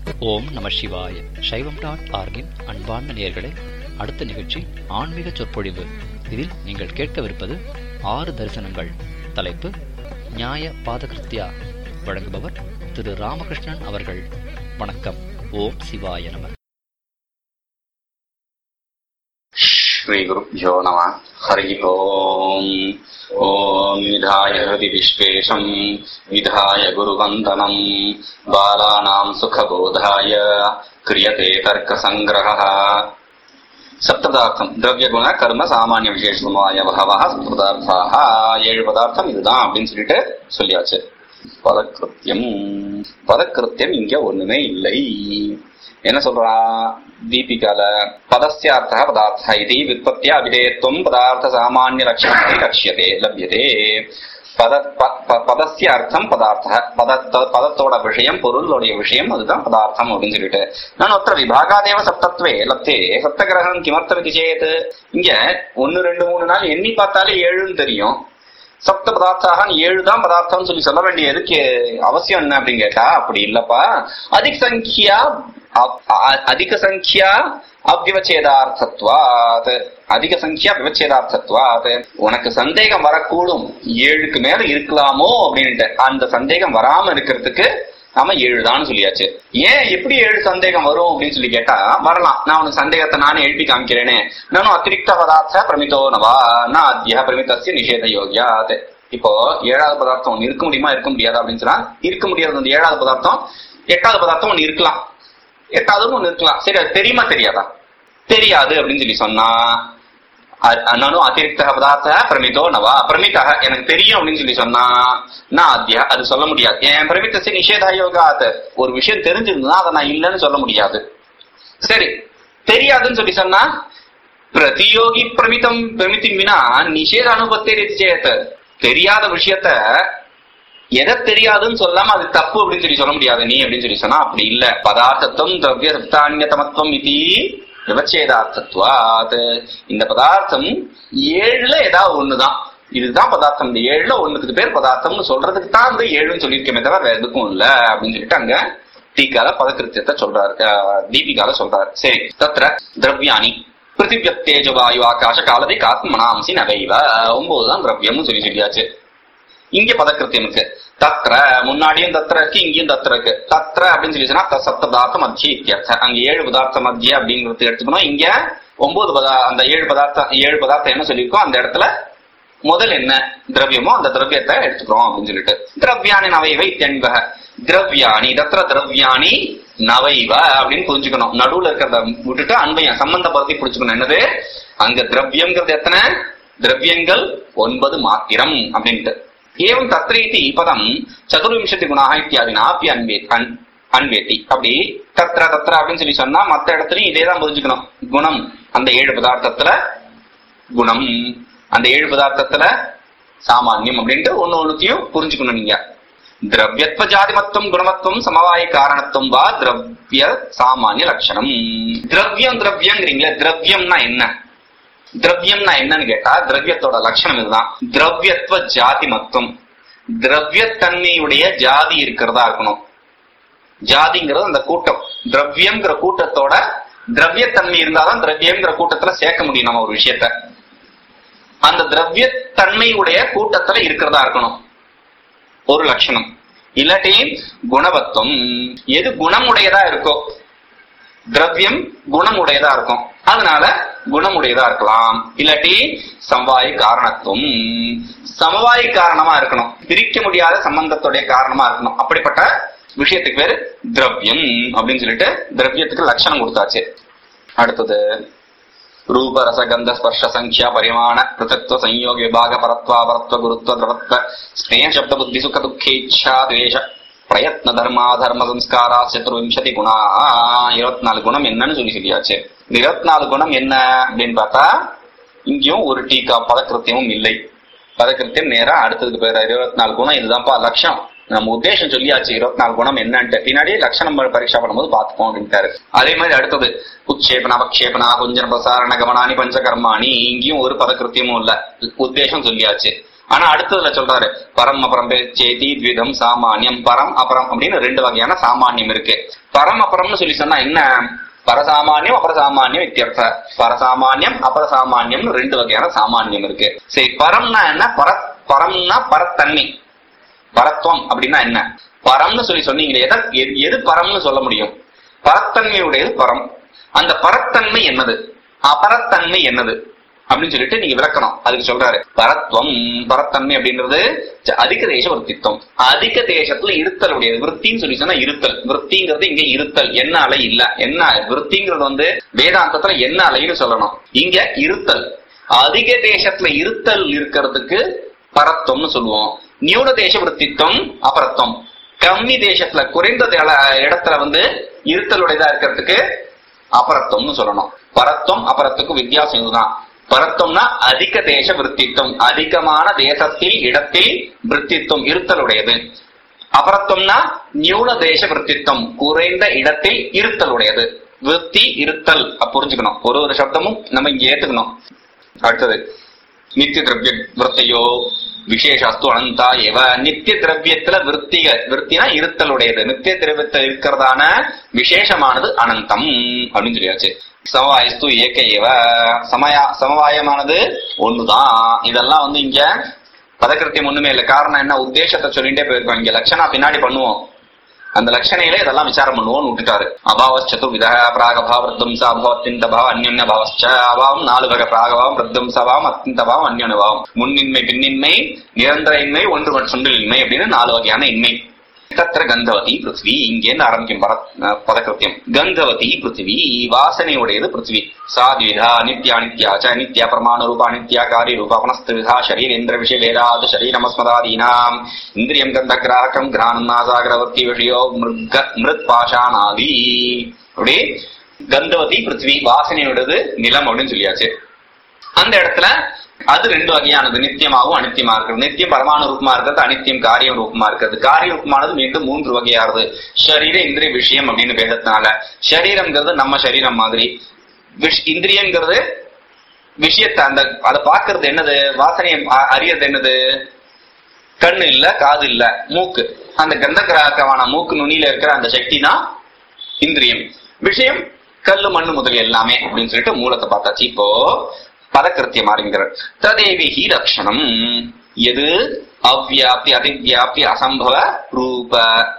ஓம் நம சிவாய சைவம் டாட் ஆர்கின் அன்பார்ந்த நேயர்களே அடுத்த நிகழ்ச்சி ஆன்மீக சொற்பொழிவு இதில் நீங்கள் கேட்கவிருப்பது ஆறு தரிசனங்கள் தலைப்பு நியாய பாதகிருத்யா வழங்குபவர் திரு ராமகிருஷ்ணன் அவர்கள் வணக்கம் ஓம் சிவாய நம श्रीगुरुभ्यो नमः हरि ओम् ॐ विधाय हृदि विश्वेशम् विधाय गुरुवन्दनम् बालानाम् सुखबोधाय क्रियते तर्कसङ्ग्रहः சப்ததார்த்தம் திரவிய குண கர்ம சாமானிய விசேஷமாய பகவா சப்ததார்த்தாக ஏழு பதார்த்தம் இதுதான் அப்படின்னு சொல்லிட்டு சொல்லியாச்சு பதக்கிருத்தியம் பதக்கிருத்தியம் இங்க ஒண்ணுமே இல்லை என்ன சொல்றா தீபிகால பதஸ்யார்த்த பதார்த்த இது விற்பத்தியா அபிதேயத்துவம் பதார்த்த சாமானிய லட்சணத்தை லட்சியதே லபியதே பத ப- ப- பதஸ்ய அர்த்தம் பதார்த்த பதத்த பதத்தோட விஷயம் பொருளுடைய விஷயம் அதுதான் பதார்த்தம் அப்படின்னு சொல்லிட்டு நான் ஒற்ற விபாகாதேவ சப்தத்வே லப்தே சப்தகிரகம் கிமர்த்தம் இது சேத் இங்க ஒன்னு ரெண்டு மூணு நாள் எண்ணி பார்த்தாலே ஏழுன்னு தெரியும் சப்த பதார்த்தாக ஏழு தான் பதார்த்தம்னு சொல்லி சொல்ல வேண்டிய எதுக்கு அவசியம் என்ன அப்படின்னு கேட்டா அப்படி இல்லப்பா அதிக சங்கியா அ- அ- அதிக சங்கியா அவ்விவச்சேதார்த்தத்வாத் அதிக சங்கியா விவச்சேதார்த்தத்வாத் உனக்கு சந்தேகம் வரக்கூடும் ஏழுக்கு மேல இருக்கலாமோ அப்படின்ட்டு அந்த சந்தேகம் வராம இருக்கிறதுக்கு நாம ஏழு தான் சொல்லியாச்சு ஏன் எப்படி ஏழு சந்தேகம் வரும் அப்படின்னு சொல்லி கேட்டா வரலாம் நான் உனக்கு சந்தேகத்தை நானே எழுப்பி காமிக்கிறேனே நானும் அத்திரிக்த பதார்த்த பிரமிதோ நவா நான் அத்தியா பிரமிதஸ்ய நிஷேத யோகியாத் இப்போ ஏழாவது பதார்த்தம் ஒண்ணு இருக்க முடியுமா இருக்க முடியாதா அப்படின்னு சொன்னா இருக்க முடியாது அந்த ஏழாவது பதார்த்தம் எட்டாவது பதார்த்தம் ஒண்ணு இருக்கலாம் எட்டாவது ஒண்ணு இருக்கலாம் சரி அது தெரியுமா தெரியாதா தெரியாது அப்படின்னு சொல்லி சொன்னா அ- நானும் அதிரிக்த பதார்த்த பிரமிதோ நவா பிரமிதாக எனக்கு தெரியும் அப்படின்னு சொல்லி சொன்னா நான் அத்தியா அது சொல்ல முடியாது என் பிரமித்தசி நிஷேத யோகாத் ஒரு விஷயம் தெரிஞ்சிருந்தா அதை நான் இல்லைன்னு சொல்ல முடியாது சரி தெரியாதுன்னு சொல்லி சொன்னா பிரதியோகி பிரமிதம் பிரமித்தி வினா நிஷேத அனுபத்தே சேத் தெரியாத விஷயத்த எதை தெரியாதுன்னு சொல்லாம அது தப்பு அப்படின்னு சொல்லி சொல்ல முடியாது நீ அப்படின்னு சொல்லி சொன்னா அப்படி இல்ல பதார்த்தத்துவம் திரவிய சப்தான்யதமத்துவம் இது விவச்சேதார்த்தத்வாத் இந்த பதார்த்தம் ஏழுல ஏதாவது ஒண்ணுதான் இதுதான் பதார்த்தம் இந்த ஏழுல ஒண்ணுக்கு பேர் பதார்த்தம்னு சொல்றதுக்கு தான் அந்த ஏழுன்னு சொல்லியிருக்கேமே தவிர வேற எதுக்கும் இல்ல அப்படின்னு சொல்லிட்டு அங்க டீக்கால பதக்கிருத்தியத்தை சொல்றாரு அஹ், தீபிகால சொல்றாரு சரி தத்ர திரவியானி பிருத்திவியத்தேஜ வாயு ஆகாஷ காலதி காத்மனாம்சி நகைவ ஒன்பதுதான் திரவியம்னு சொல்லி சொல்லியாச்சு இங்க பதக்கிருத்தியம் இருக்கு தத்ர முன்னாடியும் தத்ர இருக்கு இங்கேயும் தத்ர இருக்கு தத்ர அப்படின்னு சொல்லி சொன்னா த- சப்த பதார்த்த மத்திய இத்தியர்த்த அங்க ஏழு பதார்த்த மத்திய அப்படிங்கிறது எடுத்துக்கணும் இங்க ஒன்பது பதா அந்த ஏழு பதார்த்தம் ஏழு பதார்த்தம் என்ன சொல்லியிருக்கோம் அந்த இடத்துல முதல் என்ன திரவியமோ அந்த திரவியத்தை எடுத்துக்கிறோம் அப்படின்னு சொல்லிட்டு திரவியானி நவைவை தென்பக திரவியானி தத்ர திரவியானி நவைவ அப்படின்னு புரிஞ்சுக்கணும் நடுவுல இருக்கிறத விட்டுட்டு அன்பையம் சம்பந்தப்படுத்தி புரிஞ்சுக்கணும் என்னது அங்க திரவியம்ங்கிறது எத்தனை திரவியங்கள் ஒன்பது மாத்திரம் அப்படின்ட்டு ஏவம் தத்ரீதி பதம் சதுர்விம்சதி குணாக இத்தியாதினா அப்படி அன்பே அன்- அன்வேத்தி அப்படி தத்ர தத்ர அப்படின்னு சொல்லி சொன்னா மத்த இடத்துலயும் இதேதான் புரிஞ்சுக்கணும் குணம் அந்த ஏழு பதார்த்தத்துல குணம் அந்த ஏழு பதார்த்தத்துல சாமானியம் அப்படின்ட்டு ஒண்ணு ஒண்ணுத்தையும் புரிஞ்சுக்கணும் நீங்க திரவியத்வ ஜாதிமத்துவம் குணமத்துவம் சமவாய காரணத்துவம் வா திரவிய சாமானிய லட்சணம் திரவியம் திரவியங்கிறீங்களே திரவியம்னா என்ன திரவியம்னா என்னன்னு கேட்டா திரவியத்தோட லட்சணம் இதுதான் திரவியத்துவ ஜாதி மத்துவம் திரவியத்தன்மையுடைய ஜாதி இருக்கிறதா இருக்கணும் ஜாதிங்கிறது அந்த கூட்டம் திரவியம்ங்கிற கூட்டத்தோட திரவியத்தன்மை இருந்தாதான் திரவியம்ங்கிற கூட்டத்துல சேர்க்க முடியும் நம்ம ஒரு விஷயத்த அந்த திரவியத்தன்மையுடைய கூட்டத்துல இருக்கிறதா இருக்கணும் ஒரு லட்சணம் இல்லாட்டி குணவத்துவம் எது குணமுடையதா இருக்கோ திரவியம் குணமுடையதா இருக்கும் அதனால குணமுடையதா இருக்கலாம் இல்லாட்டி சமவாய காரணத்துவம் சமவாய காரணமா இருக்கணும் பிரிக்க முடியாத சம்பந்தத்துடைய காரணமா இருக்கணும் அப்படிப்பட்ட விஷயத்துக்கு பேரு திரவியம் அப்படின்னு சொல்லிட்டு திரவியத்துக்கு லட்சணம் கொடுத்தாச்சு அடுத்தது ரூப ரச கந்த ஸ்பர்ஷ சங்கியா பரிமாண பிருத்தத்துவ சம்யோக விபாக பரத்வா பரத்வ குருத்வ திரவத்வ ஸ்னேக சப்த புத்தி சுக துக்கே இச்சா துவேஷ பிரயத்ன தர்மா தர்ம சம்ஸ்காரா சதுர்விம்சதி குணா இருபத்தி நாலு குணம் என்னன்னு சொல்லி சொல்லியாச்சு இந்த இருபத்தி நாலு குணம் என்ன அப்படின்னு பார்த்தா இங்கேயும் ஒரு டீக்கா பதக்கிருத்தியமும் இல்லை பதக்கிருத்தியம் நேரா அடுத்ததுக்கு பேர் இருபத்தி நாலு குணம் இதுதான்ப்பா லட்சம் நம்ம உத்தேசம் சொல்லியாச்சு இருபத்தி நாலு குணம் என்னன்ட்டு பின்னாடியே லட்சணம் பரீட்சா பண்ணும்போது பார்த்துப்போம் அப்படின்ட்டாரு அதே மாதிரி அடுத்தது உச்சேபன அபக்ஷேபனா குஞ்சன பிரசாரண கமனானி பஞ்சகர்மாணி இங்கேயும் ஒரு பதக்கிருத்தியமும் இல்ல உத்தேசம் சொல்லியாச்சு ஆனா அடுத்ததுல சொல்றாரு பரம் அபரம் சேதி த்விதம் சாமானியம் பரம் அபரம் அப்படின்னு ரெண்டு வகையான சாமானியம் இருக்கு பரம் அபரம்னு சொல்லி சொன்னா என்ன பரசாமானியம் அபரசாமானியம் இத்தியர்த்த பரசாமானியம் அபரசாமானியம்னு ரெண்டு வகையான சாமானியம் இருக்கு சரி பரம்னா என்ன பர பரம்னா பரத்தன்மை பரத்வம் அப்படின்னா என்ன பரம்னு சொல்லி சொன்னீங்களே எதை எது- எது பரம்னு சொல்ல முடியும் பரத்தன்மையுடையது பரம் அந்த பரத்தன்மை என்னது அபரத்தன்மை என்னது அப்படின்னு சொல்லிட்டு நீங்க விளக்கணும் அதுக்கு சொல்றாரு பரத்வம் பரத்தன்மை அப்படின்றது ச- அதிக தேச விற்த்தித்வம் அதிக தேசத்துல இருத்தல் உடையது விற்த்தின்னு சொல்லி சொன்னா இருத்தல் விற்த்திங்கிறது இங்க இருத்தல் என்ன அலை இல்ல என்ன விற்த்திங்கிறது வந்து வேதாந்தத்துல என்ன அலைன்னு சொல்லணும் இங்க இருத்தல் அதிக தேசத்துல இருத்தல் இருக்கிறதுக்கு பரத்வம்னு சொல்லுவோம் நியூன தேச விற்த்தித்வம் அபரத்வம் கம்மி தேசத்துல குறைந்த தேல- இடத்துல வந்து இருத்தலுடையதா இருக்கிறதுக்கு அபரத்துவம்னு சொல்லணும் பரத்துவம் அபரத்துக்கும் வித்தியாசம் இதுதான் பரத்துவம்னா அதிக தேச விற்த்தித்துவம் அதிகமான தேசத்தில் இடத்தில் விற்த்தித்துவம் இருத்தலுடையது அபரத்துவம்னா நியூன தேச விற்த்தித்துவம் குறைந்த இடத்தில் இருத்தலுடையது விற்பி இருத்தல் அப்ப புரிஞ்சுக்கணும் ஒரு ஒரு சப்தமும் நம்ம இங்க ஏத்துக்கணும் அடுத்தது நித்திய திரவிய விற்த்தையோ விசேஷாஸ்து அனந்தா எவ நித்திய திரவியத்துல விற்த்திக விற்த்தினா இருத்தலுடையது நித்திய திரவியத்தில் இருக்கிறதான விசேஷமானது அனந்தம் அப்படின்னு சொல்லியாச்சு சமவாயஸ்து ஏக ஏவ சமயா சமவாயமானது ஒண்ணுதான் இதெல்லாம் வந்து இங்க பதக்கிருத்தியம் ஒண்ணுமே இல்லை காரணம் என்ன உத்தேசத்தை சொல்லிட்டே போயிருக்கோம் இங்க லட்சணா பின்னாடி பண்ணுவோம் அந்த லட்சணையில இதெல்லாம் விசாரம் பண்ணுவோம்னு விட்டுட்டாரு அபாவஸ் சதுர்வித பிராகபாவ விருத்தம்ச அபாவ அத்தியந்த பாவம் அந்யோன்ய பாவஸ்ச அபாவம் நாலு வகை பிராகபாவம் விருத்தம்ச பாவம் அத்தியந்த பாவம் அந்யோன்ய பாவம் முன்னின்மை பின்னின்மை நிரந்தர இன்மை ஒன்று மற்றும் இன்மை அப்படின்னு நாலு வகையான இன்மை தத்திர கந்தவதி பிருத்வி இங்கேருந்து ஆரம்பிக்கும் பர பதக்கிருத்தியம் கந்தவதி பிருத்வி வாசனையுடையது பிருத்வி சாத்விதா நித்யா நித்யா ச நித்யா பிரமாண ரூபா நித்யா காரிய ரூபா புனஸ்திரிதா சரீரேந்திர விஷய வேதாத் சரீரமஸ்மதாதீனாம் இந்திரியம் கந்த கிராகம் கிரானம் நாசாகரவர்த்தி விஷயோ மிருக மிருத் பாஷானாதி அப்படி கந்தவதி பிருத்வி வாசனையுடையது நிலம் அப்படின்னு சொல்லியாச்சு அந்த இடத்துல அது ரெண்டு வகையானது நித்தியமாகவும் அனித்தியமா இருக்கிறது நித்தியம் பரமாணு ரூபமா இருக்கிறது அனித்தியம் காரியம் ரூபமா இருக்கிறது காரிய ரூபமானது மீண்டும் மூன்று வகையானது ஷரீர இந்திரிய விஷயம் அப்படின்னு பேதத்தினால சரீரம்ங்கிறது நம்ம சரீரம் மாதிரி விஷ் இந்திரியங்கிறது விஷயத்தை அந்த அதை பார்க்கிறது என்னது வாசனையை அ- அறியறது என்னது கண்ணு இல்ல காது இல்ல மூக்கு அந்த கந்த கிராக்கமான மூக்கு நுனியில இருக்கிற அந்த சக்தி தான் இந்திரியம் விஷயம் கல்லு மண்ணு முதல் எல்லாமே அப்படின்னு சொல்லிட்டு மூலத்தை பார்த்தாச்சு இப்போ பதக்கிருத்தியம் ஆரம்பிக்கிறார் ததேவி ஹி லட்சணம் எது அவ்வியாப்தி அதிவியாப்தி அசம்பவ ரூப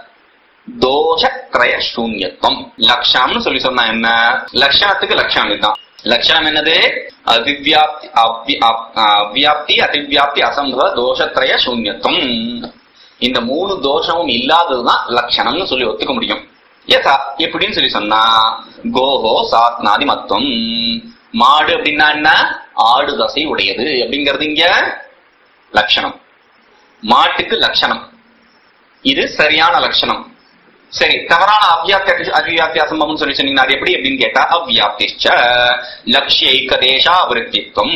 தோஷ திரய சூன்யத்துவம் லட்சணம்னு சொல்லி சொன்னா என்ன லட்சணத்துக்கு லட்சணம் இதுதான் லட்சணம் என்னது அதிவியாப்தி அவ்வி- அப்- அவ்வியாப்தி அதிவியாப்தி அசம்பவ தோஷத்ரய சூன்யத்துவம் இந்த மூணு தோஷமும் இல்லாததுதான் லட்சணம்னு சொல்லி ஒத்துக்க முடியும் யதா எப்படின்னு சொல்லி சொன்னா கோஹோ சாத்னாதி மத்துவம் மாடு அப்படின்னா என்ன ஆடு தசை உடையது அப்படிங்கிறது இங்க லட்சணம் மாட்டுக்கு லட்சணம் இது சரியான லட்சணம் சரி தவறான அவ்வியாப்தி அவ்வியாப்தி அசம்பவம் சொல்லி சொன்னீங்கன்னா அது எப்படி அப்படின்னு கேட்டா அவ்வியாப்திச்ச லட்சிய தேசா விருத்தித்வம்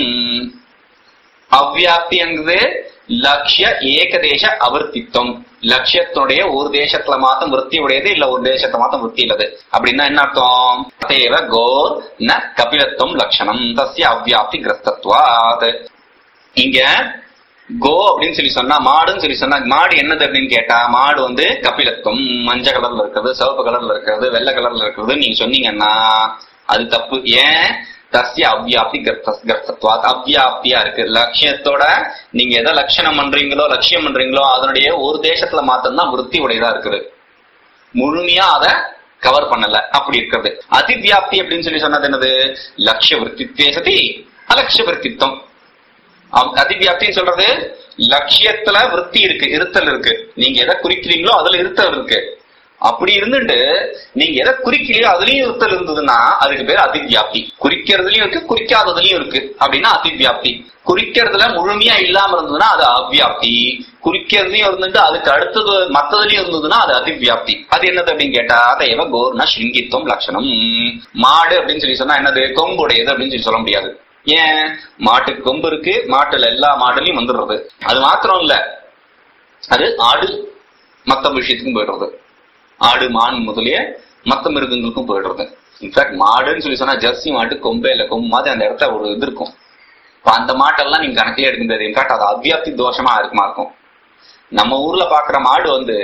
அவ்வியாப்திங்கிறது லட்சிய ஏகதேச அவர்த்தித்வம் லட்சியத்தினுடைய ஒரு தேசத்துல மாத்தம் விருத்தி உடையது இல்ல ஒரு தேசத்தை மாத்தம் விருத்தி இல்லது அப்படின்னா என்ன அர்த்தம் தேவ கோர் ந கபிலத்துவம் லட்சணம் தஸ்ய அவ்வியாப்தி கிரஸ்தத்வாத் இங்க கோ அப்படின்னு சொல்லி சொன்னா மாடுன்னு சொல்லி சொன்னா மாடு என்னது அப்படின்னு கேட்டா மாடு வந்து கபிலத்துவம் மஞ்சள் கலர்ல இருக்கிறது சிவப்பு கலர்ல இருக்கிறது வெள்ளை கலர்ல இருக்கிறது நீங்க சொன்னீங்கன்னா அது தப்பு ஏன் தஸ்ய அவ்வியாப்தி கர்த்தத்வாத் அவ்வியாப்தியா இருக்கு லட்சியத்தோட நீங்க எதை லட்சணம் பண்றீங்களோ லட்சியம் பண்றீங்களோ அதனுடைய ஒரு தேசத்துல மாத்தம்தான் விருத்தி உடையதா இருக்குது முழுமையா அதை கவர் பண்ணல அப்படி இருக்கிறது அதிவியாப்தி அப்படின்னு சொல்லி சொன்னது என்னது லட்சிய விற்த்தித்வே சதி அலட்சிய விற்த்தித்வம் அவ்- அதிவியாப்தின்னு சொல்றது லட்சியத்துல விருத்தி இருக்கு இருத்தல் இருக்கு நீங்க எதை குறிக்கிறீங்களோ அதுல இருத்தல் இருக்கு அப்படி இருந்துட்டு நீங்க எதை குறிக்கலையோ அதுலயும் இருத்தல் இருந்ததுன்னா அதுக்கு பேர் அதிவியாப்தி குறிக்கிறதுலயும் இருக்கு குறிக்காததுலயும் இருக்கு அப்படின்னா அதிவியாப்தி குறிக்கிறதுல முழுமையா இல்லாம இருந்ததுன்னா அது அவ்வியாப்தி குறிக்கிறதுலயும் இருந்துட்டு அதுக்கு அடுத்தது மத்ததுலயும் இருந்ததுன்னா அது அதிவியாப்தி அது என்னது அப்படின்னு கேட்டா அதையவ கோர்ண ஸ்ருங்கித்துவம் லட்சணம் மாடு அப்படின்னு சொல்லி சொன்னா என்னது கொம்புடையது அப்படின்னு சொல்லி சொல்ல முடியாது ஏன் மாட்டுக்கு கொம்பு இருக்கு மாட்டுல எல்லா மாடுலயும் வந்துடுறது அது மாத்திரம் இல்ல அது ஆடு மத்த விஷயத்துக்கும் போயிடுறது ஆடு மான் முதலிய மத்த மிருகங்களுக்கும் போயிடுறது இன்ஃபேக்ட் மாடுன்னு சொல்லி சொன்னா ஜெர்சி மாட்டு கொம்பே இல்ல கொம்பு மாதிரி அந்த இடத்துல ஒரு இது இருக்கும் இப்ப அந்த மாட்டெல்லாம் நீங்க கணக்கிலே எடுக்க முடியாது இன்ஃபேக்ட் அது அவ்வியாப்தி தோஷமா இருக்குமா இருக்கும் நம்ம ஊர்ல பாக்குற மாடு வந்து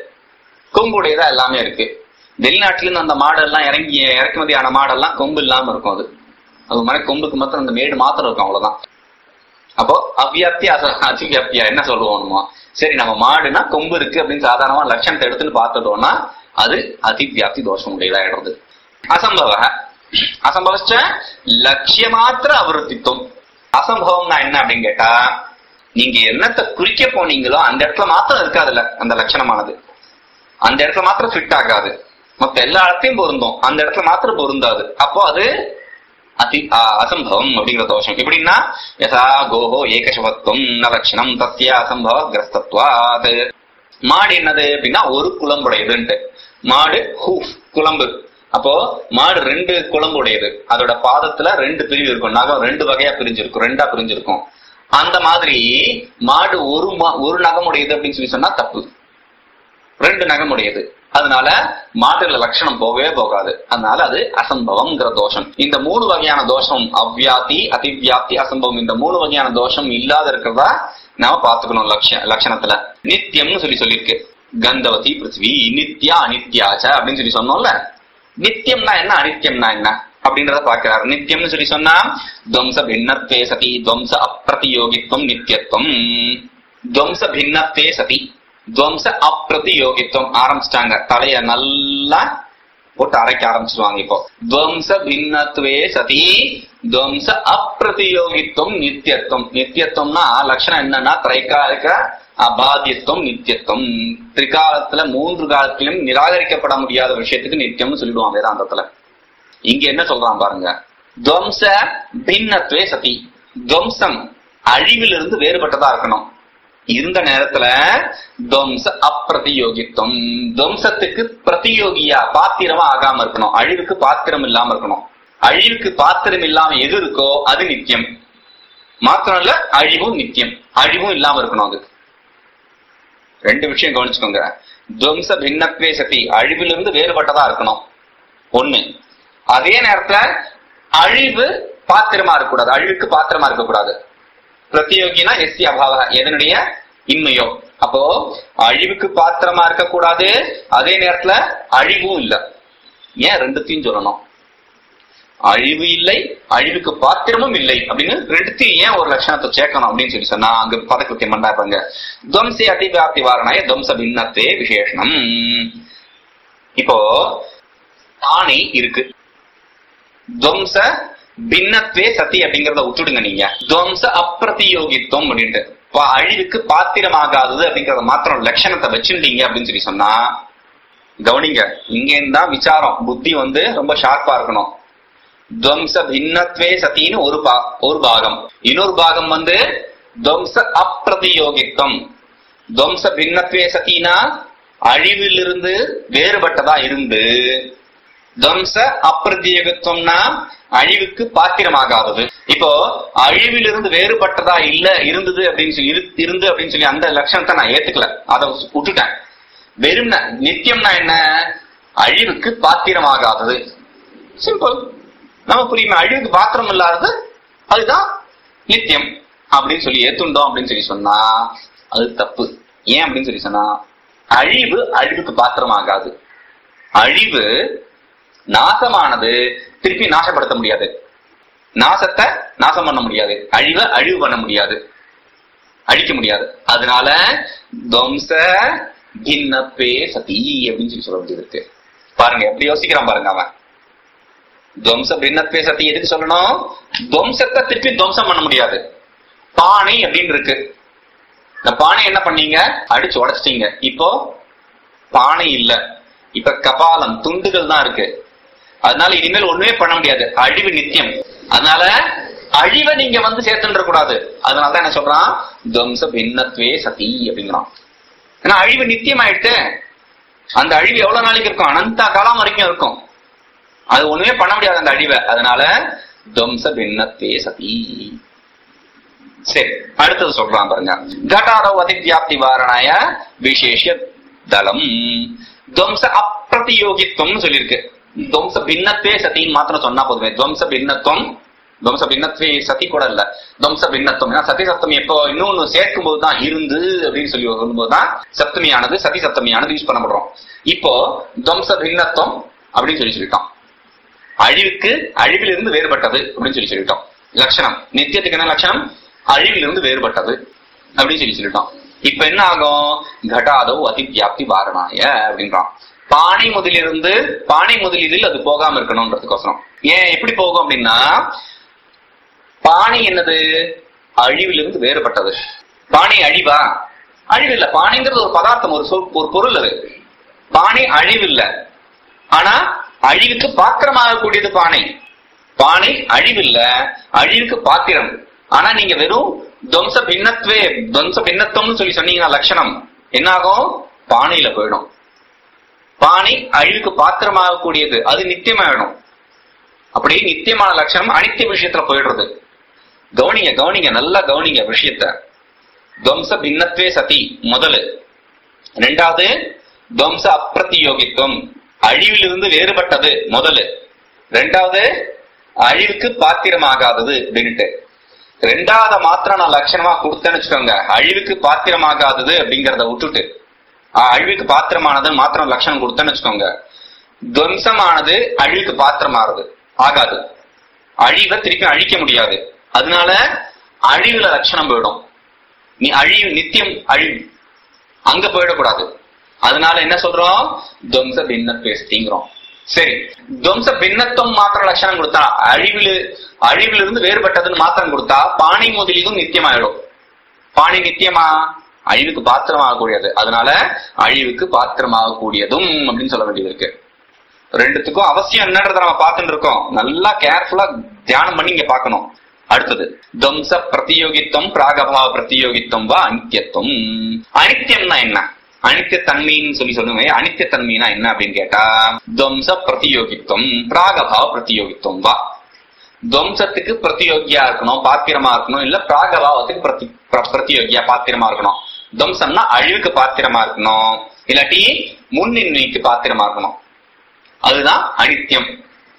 கொம்புடையதா எல்லாமே இருக்கு வெளிநாட்டுல இருந்து அந்த மாடெல்லாம் இறங்கி இறக்குமதியான மாடெல்லாம் கொம்பு இல்லாம இருக்கும் அது அது மாதிரி கொம்புக்கு மாத்திரம் அந்த மேடு மாத்திரம் இருக்கும் அவ்வளவுதான் அப்போ அவ்வியாப்தி அச அதிவியாப்தியா என்ன சொல்லுவோம் நம்ம சரி நம்ம மாடுனா கொம்பு இருக்கு அப்படின்னு சாதாரணமா லட்சணத்தை எடுத்துன்னு பார்த்துட்டோம்னா அது அதிவியாப்தி தோஷம் உடையதாயிடுறது அசம்பவ அசம்பவச்ச லட்சியமாத்திர அவருத்தித்துவம் அசம்பவம்னா என்ன அப்படின்னு கேட்டா நீங்க என்னத்தை குறிக்க போனீங்களோ அந்த இடத்துல மாத்திரம் இருக்காதுல்ல அந்த லட்சணமானது அந்த இடத்துல மாத்திரம் ஃபிட் ஆகாது மத்த எல்லா இடத்தையும் பொருந்தும் அந்த இடத்துல மாத்திரம் பொருந்தாது அப்போ அது அதி ஆ, அசம்பவம் அப்படிங்கிற தோஷம் எப்படின்னா யதா கோஹோ ஏகசவத்துவம் ந லட்சணம் தஸ்ய அசம்பவ கிரஸ்தத்வாத் மாடு என்னது அப்படின்னா ஒரு குளம்புடையதுன்ட்டு மாடு ஹூஃப் குளம்பு அப்போ மாடு ரெண்டு குளம்பு உடையது அதோட பாதத்துல ரெண்டு பிரிவு இருக்கும் நகம் ரெண்டு வகையா பிரிஞ்சிருக்கும் ரெண்டா பிரிஞ்சிருக்கும் அந்த மாதிரி மாடு ஒரு மா- ஒரு நகம் உடையது அப்படின்னு சொல்லி சொன்னா தப்பு ரெண்டு நகம் உடையது அதனால மாட்டுல லட்சணம் போகவே போகாது அதனால அது அசம்பவம்ங்கிற தோஷம் இந்த மூணு வகையான தோஷம் அவ்வியாப்தி அதிவியாப்தி அசம்பவம் இந்த மூணு வகையான தோஷம் இல்லாத இருக்கிறதா நாம பாத்துக்கணும் லட்ச லட்சணத்துல நித்தியம்னு சொல்லி சொல்லியிருக்கு கந்தவதி பிருத்வி நித்யா அனித்யாச்ச அப்படின்னு சொல்லி சொன்னோம்ல நித்தியம்னா என்ன அனித்தியம்னா என்ன அப்படின்றத பாக்குறாரு நித்தியம்னு சொல்லி சொன்னா துவம்ச பின்னத்வே சதி துவம்ச அப்பிரதியோகித்வம் நித்தியத்துவம் துவம்ச பின்னத்வே சதி துவம்ச அப்பிரதியோகித்துவம் ஆரம்பிச்சிட்டாங்க தலைய நல்லா போட்டு அரைக்க ஆரம்பிச்சிருவாங்க இப்போ துவம்ச பின்னத்வே சதி துவம்ச அப்பிரதியோகித்துவம் நித்தியத்துவம் நித்தியத்துவம்னா லட்சணம் என்னன்னா திரைக்காலிக அபாதியத்துவம் நித்தியத்துவம் திரிகாலத்துல மூன்று காலத்திலும் நிராகரிக்கப்பட முடியாத விஷயத்துக்கு நித்தியம்னு சொல்லிடுவான் வேதாந்தத்துல இங்க என்ன சொல்றான் பாருங்க துவம்ச பின்னத்வே சதி துவம்சம் அழிவிலிருந்து வேறுபட்டதா இருக்கணும் இருந்த நேரத்துல துவம்ச அப்பிரதியோகித்துவம் துவம்சத்துக்கு பிரதியோகியா பாத்திரமா ஆகாம இருக்கணும் அழிவுக்கு பாத்திரம் இல்லாம இருக்கணும் அழிவுக்கு பாத்திரம் இல்லாம எது இருக்கோ அது நித்தியம் மாத்திரம் இல்ல அழிவும் நித்தியம் அழிவும் இல்லாம இருக்கணும் அது ரெண்டு விஷயம் கவனிச்சுக்கோங்க துவம்ச பின்னத்வே சதி அழிவிலிருந்து வேறுபட்டதா இருக்கணும் ஒண்ணு அதே நேரத்துல அழிவு பாத்திரமா இருக்கக்கூடாது அழிவுக்கு பாத்திரமா இருக்கக்கூடாது பிரத்தியோகினா எஸ்சி அபாவ எதனுடைய இன்மையோ அப்போ அழிவுக்கு பாத்திரமா இருக்கக்கூடாது அதே நேரத்துல அழிவும் இல்ல ஏன் ரெண்டுத்தையும் சொல்லணும் அழிவு இல்லை அழிவுக்கு பாத்திரமும் இல்லை அப்படின்னு ரெண்டுத்தையும் ஏன் ஒரு லட்சணத்தை சேர்க்கணும் அப்படின்னு சொல்லி சொன்னா அங்க பதக்கிருத்தியம் பண்ணாப்பாங்க துவம்சே அதிவியாப்தி வாரணாய துவம்ச பின்னத்தே விசேஷனம் இப்போ ஆணை இருக்கு துவம்ச பின்னத்வே சதி அப்படிங்கறத விட்டுடுங்க நீங்க துவம்ச அப்பிரதியோகித்துவம் அப்படின்ட்டு பா- அழிவுக்கு பாத்திரமாகாதது அப்படிங்கறத மாத்திரம் லட்சணத்தை வச்சுட்டீங்க அப்படின்னு சொல்லி சொன்னா கவனிங்க இங்க தான் விசாரம் புத்தி வந்து ரொம்ப ஷார்ப்பா இருக்கணும் துவம்ச பின்னத்வே சத்தின்னு ஒரு பா ஒரு பாகம் இன்னொரு பாகம் வந்து துவம்ச அப்பிரதியோகித்துவம் துவம்ச பின்னத்வே சத்தினா அழிவிலிருந்து வேறுபட்டதா இருந்து துவம்ச அப்பிரதியோகத்துவம்னா அழிவுக்கு பாத்திரமாகாதது இப்போ அழிவிலிருந்து வேறுபட்டதா இல்ல இருந்தது அப்படின்னு சொல்லி இரு- இருந்து அப்படின்னு சொல்லி அந்த லட்சணத்தை நான் ஏத்துக்கல அதை விட்டுட்டேன் வெறும் ந- நித்தியம்னா என்ன அழிவுக்கு பாத்திரமாகாதது சிம்பிள் நம்ம புரியுமே அழிவுக்கு பாத்திரம் இல்லாதது அதுதான் நித்தியம் அப்படின்னு சொல்லி ஏத்துண்டோம் அப்படின்னு சொல்லி சொன்னா அது தப்பு ஏன் அப்படின்னு சொல்லி சொன்னா அழிவு அழிவுக்கு பாத்திரமாகாது அழிவு நாசமானது திருப்பி நாசப்படுத்த முடியாது நாசத்தை நாசம் பண்ண முடியாது அழிவை அழிவு பண்ண முடியாது அழிக்க முடியாது அதனால துவம்ச பின்னப்பே சதி அப்படின்னு சொல்லி சொல்ல வேண்டியது இருக்கு பாருங்க எப்படி யோசிக்கிறான் பாருங்க அவன் துவம்ச பின்னத்வே சதி எதுக்கு சொல்லணும் துவம்சத்தை திருப்பி துவம்சம் பண்ண முடியாது பானை அப்படின்னு இருக்கு இந்த பானை என்ன பண்ணீங்க அடிச்சு உடைச்சிட்டீங்க இப்போ பானை இல்ல இப்ப கபாலம் துண்டுகள் தான் இருக்கு அதனால இனிமேல் ஒண்ணுமே பண்ண முடியாது அழிவு நித்தியம் அதனால அழிவை நீங்க வந்து சேர்த்துன்ற கூடாது அதனாலதான் என்ன சொல்றான் துவம்ச பின்னத்வே சதி அப்படிங்கிறான் ஏன்னா அழிவு நித்தியம் ஆயிட்டு அந்த அழிவு எவ்வளவு நாளைக்கு இருக்கும் அனந்த காலம் வரைக்கும் இருக்கும் அது ஒண்ணுமே பண்ண முடியாது அந்த அழிவை அதனால துவம்ச பின்னத்வே சதி சரி அடுத்தது சொல்றான் பாருங்க கட்டாரவ் அதிவியாப்தி வாரணாய விசேஷ தலம் துவம்ச அப்பிரதியோகித்துவம்னு சொல்லியிருக்கு துவம்ச பின்னத்வே சத்தின்னு மாத்திரம் சொன்னா போதுமே துவம்ச பின்னத்துவம் துவம்ச பின்னத்வே சதி கூட இல்ல துவம்ச பின்னத்துவம் ஏன்னா சதி சப்தமி எப்போ இன்னொன்னு சேர்க்கும் போது தான் இருந்து அப்படின்னு சொல்லி வரும்போது தான் சப்தமியானது சதி சப்தமியானது யூஸ் பண்ணப்படுறோம் இப்போ துவம்ச பின்னத்துவம் அப்படின்னு சொல்லி சொல்லிட்டோம் அழிவுக்கு அழிவிலிருந்து வேறுபட்டது அப்படின்னு சொல்லி சொல்லிட்டோம் லட்சணம் நித்தியத்துக்கு என்ன லட்சணம் அழிவிலிருந்து வேறுபட்டது அப்படின்னு சொல்லி சொல்லிட்டோம் இப்ப என்ன ஆகும் கடாதோ அதிவியாப்தி வாரணாய அப்படின்றான் பானை முதலிருந்து பானை முதலில் அது போகாம இருக்கணும்ன்றதுக்கோசரம் ஏன் எப்படி போகும் அப்படின்னா பானை என்னது அழிவிலிருந்து வேறுபட்டது பானை அழிவா அழிவில்ல பானைங்கிறது ஒரு பதார்த்தம் ஒரு சொல் ஒரு பொருள் அது பானை அழிவில்ல ஆனா அழிவுக்கு பாத்திரமாக கூடியது பானை பானை அழிவில்ல அழிவுக்கு பாத்திரம் ஆனா நீங்க வெறும் துவம்ச பின்னத்வே துவம்ச பின்னத்துவம்னு சொல்லி சொன்னீங்கன்னா லட்சணம் என்ன ஆகும் பானையில போயிடும் பானை அழிவுக்கு பாத்திரமாக கூடியது அது நித்தியமாயிடும் அப்படி நித்தியமான லட்சணம் அனித்திய விஷயத்துல போயிடுறது கவனிங்க கவனிங்க நல்லா கவனிங்க விஷயத்த துவம்ச பின்னத்வே சதி முதலு ரெண்டாவது துவம்ச அப்பிரத்தியோகித்துவம் அழிவிலிருந்து வேறுபட்டது முதலு ரெண்டாவது அழிவுக்கு பாத்திரமாகாதது அப்படின்ட்டு ரெண்டாவது மாத்திரம் நான் லட்சணமா கொடுத்தேன்னு வச்சுக்கோங்க அழிவுக்கு பாத்திரமாகாதது அப்படிங்கறத விட்டுட்டு ஆஹ், அழிவுக்கு பாத்திரமானது மாத்திரம் லட்சணம் கொடுத்தேன்னு வச்சுக்கோங்க துவம்சமானது அழிவுக்கு பாத்திரமாறது ஆகாது அழிவை திருப்பி அழிக்க முடியாது அதனால அழிவுல லட்சணம் போயிடும் நீ அழிவு நித்தியம் அழிவு அங்க போயிடக்கூடாது அதனால என்ன சொல்றோம் துவம்ச பின்னத்வேஸ்திங்கிறோம் சரி துவம்ச பின்னத்துவம் மாத்திரம் லட்சணம் கொடுத்தா அழிவில் அழிவிலிருந்து வேறுபட்டதுன்னு மாத்திரம் கொடுத்தா பானை முதலிலும் நித்தியமாயிடும் பானை நித்தியமா அழிவுக்கு பாத்திரமாகக்கூடியது அதனால அழிவுக்கு பாத்திரமாகக்கூடியதும் அப்படின்னு சொல்ல வேண்டியது இருக்கு ரெண்டுத்துக்கும் அவசியம் என்னன்றத நம்ம பார்த்துட்டு இருக்கோம் நல்லா கேர்ஃபுல்லா தியானம் பண்ணி இங்க பார்க்கணும் அடுத்தது துவம்ச பிரதியோகித்துவம் பிராகபாவ பிரதியோகித்துவம் வா அனித்தியத்துவம் அனித்தியம்னா என்ன அனித்திய தன்மைன்னு சொல்லி சொல்லுங்க அனித்திய தன்மைனா என்ன அப்படின்னு கேட்டா துவம்ச பிரதியோகித்துவம் பிராகபாவ பிரதியோகித்துவம் வா துவம்சத்துக்கு பிரதியோகியா இருக்கணும் பாத்திரமா இருக்கணும் இல்ல பிராகபாவத்துக்கு பிரதி பிர- பிரதியோகியா பாத்திரமா இருக்கணும் துவம்சம்னா அழிவுக்கு பாத்திரமா இருக்கணும் இல்லாட்டி முன்னின்மைக்கு பாத்திரமா இருக்கணும் அதுதான் அனித்தியம்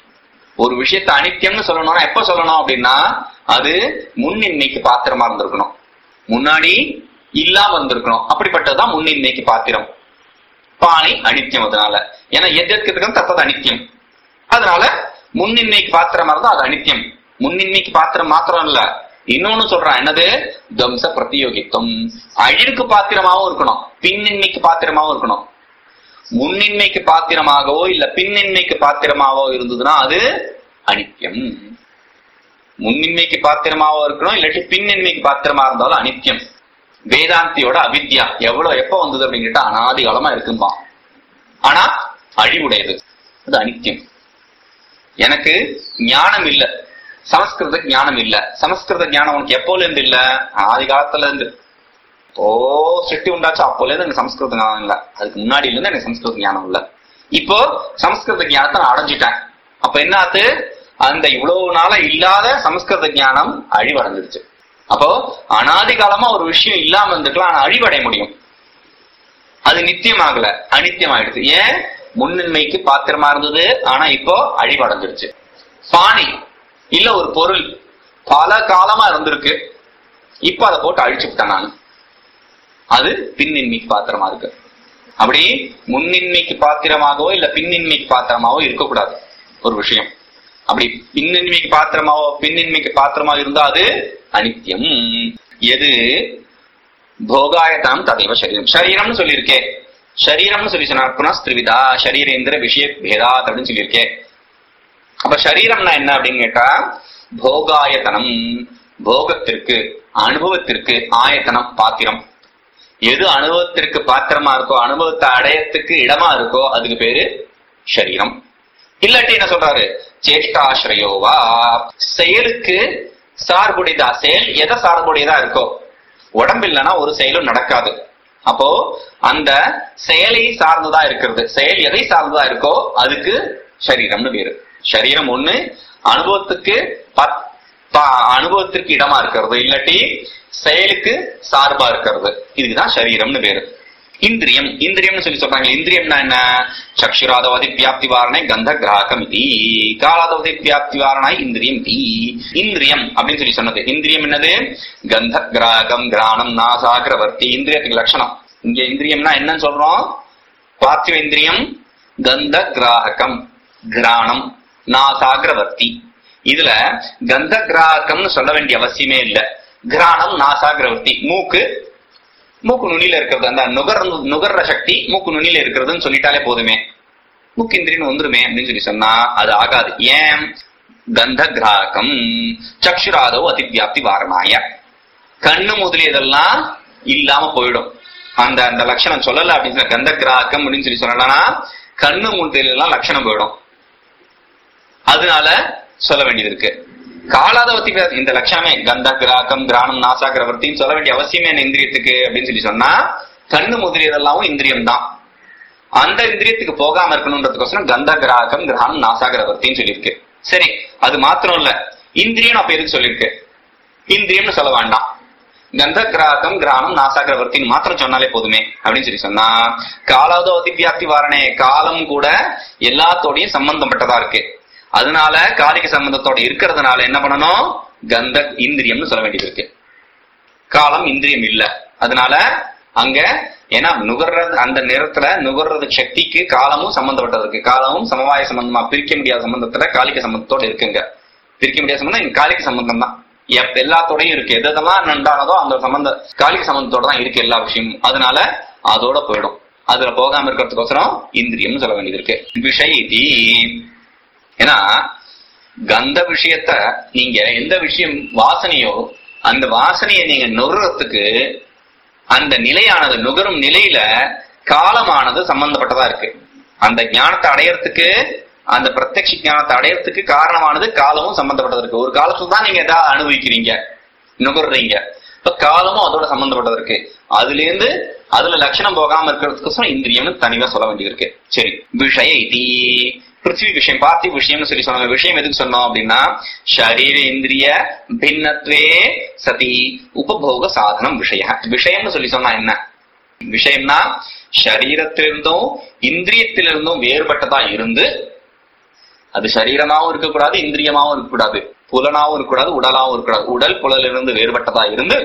ஒரு விஷயத்தை அனித்தியம்னு சொல்லணும்னா எப்ப சொல்லணும் அப்படின்னா அது முன்னின்மைக்கு பாத்திரமா இருந்திருக்கணும் முன்னாடி இல்லாம இருந்திருக்கணும் அப்படிப்பட்டதுதான் முன்னின்மைக்கு பாத்திரம் பானை அனித்தியம் அதனால ஏன்னா எதற்கு தப்பது அனித்தியம் அதனால முன்னின்மைக்கு பாத்திரமா இருந்தா அது அனித்தியம் முன்னின்மைக்கு பாத்திரம் மாத்திரம் இல்ல இன்னொன்னு சொல்றான் என்னது துவம்ச பிரதியோகித்துவம் அழிவுக்கு பாத்திரமாவும் இருக்கணும் பின்னின்மைக்கு பாத்திரமாவும் இருக்கணும் முன்னின்மைக்கு பாத்திரமாகவோ இல்ல பின்னின்மைக்கு பாத்திரமாவோ இருந்ததுன்னா அது அனித்தியம் முன்னின்மைக்கு பாத்திரமாவோ இருக்கணும் இல்லாட்டி பின்னின்மைக்கு பாத்திரமா இருந்தாலும் அனித்தியம் வேதாந்தியோட அவித்யா எவ்வளவு எப்ப வந்தது அப்படின்னு கேட்டா அனாதி காலமா இருக்கும்பா ஆனா அழிவுடையது அது அனித்தியம் எனக்கு ஞானம் இல்ல சமஸ்கிருத ஞானம் இல்ல சமஸ்கிருத ஞானம் உனக்கு எப்போல இருந்து இல்ல ஆதி காலத்துல இருந்து ஓ சிருஷ்டி உண்டாச்சு அப்போல இருந்து எனக்கு சமஸ்கிருத ஞானம் இல்ல அதுக்கு முன்னாடில இருந்து எனக்கு சமஸ்கிருத ஞானம் இல்ல இப்போ சமஸ்கிருத ஞானத்தை நான் அடைஞ்சிட்டேன் அப்ப என்ன ஆச்சு அந்த இவ்வளவு நாளா இல்லாத சமஸ்கிருத ஞானம் அழிவடைஞ்சிருச்சு அப்போ அனாதி காலமா ஒரு விஷயம் இல்லாம இருந்துக்கலாம் ஆனா அழிவடைய முடியும் அது நித்தியமாகல அனித்தியம் ஆயிடுச்சு ஏன் முன்னின்மைக்கு பாத்திரமா இருந்தது ஆனா இப்போ அழிவடைஞ்சிருச்சு பானை இல்ல ஒரு பொருள் பல காலமா இருந்திருக்கு இப்ப அதை போட்டு அழிச்சுட்டேன் நான் அது பின்னின்மைக்கு பாத்திரமா இருக்கு அப்படி முன்னின்மைக்கு பாத்திரமாகவோ இல்ல பின்னின்மைக்கு பாத்திரமாவோ இருக்கக்கூடாது ஒரு விஷயம் அப்படி பின்னின்மைக்கு பாத்திரமாவோ பின்னின்மைக்கு பாத்திரமா இருந்தா அது அனித்தியம் எது போகாயதாம் ததைவ சரீரம் சரீரம்னு சொல்லியிருக்கேன் சரீரம்னு சொல்லி சொன்னா புனஸ்திரிவிதா சரீரேந்திர விஷய பேதாத் அப்படின்னு சொல்லியிருக்கேன் அப்ப சரீரம்னா என்ன அப்படின்னு கேட்டா போகாயத்தனம் போகத்திற்கு அனுபவத்திற்கு ஆயத்தனம் பாத்திரம் எது அனுபவத்திற்கு பாத்திரமா இருக்கோ அனுபவத்தை அடையத்துக்கு இடமா இருக்கோ அதுக்கு பேரு சரீரம் இல்லாட்டி என்ன சொல்றாரு சேஷ்டாசிரயோவா செயலுக்கு சார்புடையதா செயல் எதை சார்புடையதா இருக்கோ உடம்பு இல்லைன்னா ஒரு செயலும் நடக்காது அப்போ அந்த செயலை சார்ந்துதான் இருக்கிறது செயல் எதை சார்ந்ததா இருக்கோ அதுக்கு சரீரம்னு பேரு சரீரம் ஒண்ணு அனுபவத்துக்கு பத்- ப- அனுபவத்திற்கு இடமா இருக்கிறது இல்லாட்டி செயலுக்கு சார்பா இருக்கிறது இதுக்குதான் சரீரம்னு பேரு இந்திரியம் இந்திரியம்னு சொல்லி சொல்றாங்க இந்திரியம்னா என்ன சக்ஷுராதவதி வியாப்தி வாரணை கந்த கிராகம் இது காலாதவதி வியாப்தி வாரணாய் இந்திரியம் தி இந்திரியம் அப்படின்னு சொல்லி சொன்னது இந்திரியம் என்னது கந்த கிராகம் கிராணம் நாசாகிரவர்த்தி இந்திரியத்துக்கு லட்சணம் இங்க இந்திரியம்னா என்னன்னு சொல்றோம் பார்த்திவ இந்திரியம் கந்த கிராககம் கிராணம் நாசாகிரவர்த்தி இதுல கந்த கிராகம்னு சொல்ல வேண்டிய அவசியமே இல்ல கிராணம் நாசாகிரவர்த்தி மூக்கு மூக்கு நுனியில இருக்கிறது அந்த நுகர் நுகர்ற சக்தி மூக்கு நுனியில இருக்கிறதுன்னு சொல்லிட்டாலே போதுமே மூக்கு இந்திரியன் வந்துருமே அப்படின்னு சொல்லி சொன்னா அது ஆகாது ஏன் கந்த கிராகம் சக்ஷுராதோ அதிவியாப்தி வாரணாய கண்ணு முதலியதெல்லாம் இல்லாம போயிடும் அந்த அந்த லட்சணம் சொல்லல அப்படின்னு சொல்லி கந்த கிராகம் அப்படின்னு சொல்லி சொல்லலன்னா கண்ணு முதலியெல்லாம் லட்சணம் போயிடும் அதனால சொல்ல வேண்டியது இருக்கு காலாதவத்தி இந்த லட்சணமே கந்த கிராகம் கிராணம் நாசாகிரவர்த்தின்னு சொல்ல வேண்டிய அவசியமே என்ன இந்திரியத்துக்கு அப்படின்னு சொல்லி சொன்னா கண்ணு முதலியதெல்லாம் இந்திரியம் தான் அந்த இந்திரியத்துக்கு போகாம இருக்கணும்ன்றதுக்கோசரம் கந்த கிராகம் கிராணம் நாசாகிரவர்த்தின்னு சொல்லியிருக்கு சரி அது மாத்திரம் இல்ல இந்திரியம் அப்ப எதுக்கு சொல்லியிருக்கு இந்திரியம்னு சொல்ல வேண்டாம் கந்த கிராகம் கிராமம் நாசாகிரவர்த்தின்னு மாத்திரம் சொன்னாலே போதுமே அப்படின்னு சொல்லி சொன்னா காலாதோ அதிவியாப்தி வாரணே காலம் கூட எல்லாத்தோடையும் சம்பந்தப்பட்டதா இருக்கு அதனால காலிக சம்பந்தத்தோட இருக்கிறதுனால என்ன பண்ணணும் கந்த இந்திரியம்னு சொல்ல வேண்டியது இருக்கு காலம் இந்திரியம் இல்ல அதனால அங்க ஏன்னா நுகர்றது அந்த நேரத்துல நுகர்றது சக்திக்கு காலமும் சம்பந்தப்பட்டது இருக்கு காலமும் சமவாய சம்பந்தமா பிரிக்க முடியாத சம்பந்தத்துல காலிக சம்பந்தத்தோட இருக்குங்க பிரிக்க முடியாத சம்பந்தம் இங்க காலிக சம்பந்தம் தான் எப் எல்லாத்தோடையும் இருக்கு எது எதெல்லாம் நண்டானதோ அந்த சம்பந்த காலிக சம்பந்தத்தோட தான் இருக்கு எல்லா விஷயமும் அதனால அதோட போயிடும் அதுல போகாம இருக்கிறதுக்கோசரம் இந்திரியம்னு சொல்ல வேண்டியது இருக்கு விஷயதி ஏன்னா கந்த விஷயத்த நீங்க எந்த விஷயம் வாசனையோ அந்த வாசனையை நீங்க நுகர்றதுக்கு அந்த நிலையானது நுகரும் நிலையில காலமானது சம்பந்தப்பட்டதா இருக்கு அந்த ஞானத்தை அடையறதுக்கு அந்த பிரத்யக்ஷ ஞானத்தை அடையறதுக்கு காரணமானது காலமும் சம்பந்தப்பட்டது இருக்கு ஒரு காலத்துல தான் நீங்க எதாவது அனுபவிக்கிறீங்க நுகர்றீங்க இப்ப காலமும் அதோட சம்பந்தப்பட்டது இருக்கு அதுல இருந்து அதுல லட்சணம் போகாம இருக்கிறதுக்கோசரம் இந்திரியம்னு தனிவா சொல்ல வேண்டியது இருக்கு சரி விஷய இதி பிருத்திவி விஷயம் பார்த்தி விஷயம்னு சொல்லி சொன்னாங்க விஷயம் எதுக்கு சொன்னோம் அப்படின்னா ஷரீர இந்திரிய பின்னத்வே சதி உபபோக சாதனம் விஷய விஷயம்னு சொல்லி சொன்னா என்ன விஷயம்னா சரீரத்திலிருந்தும் இந்திரியத்திலிருந்தும் வேறுபட்டதா இருந்து அது சரீரமாவும் இருக்கக்கூடாது இந்திரியமாவும் இருக்கக்கூடாது புலனாவும் இருக்கக்கூடாது உடலாவும் இருக்கக்கூடாது உடல் புலலிருந்து வேறுபட்டதா இருந்து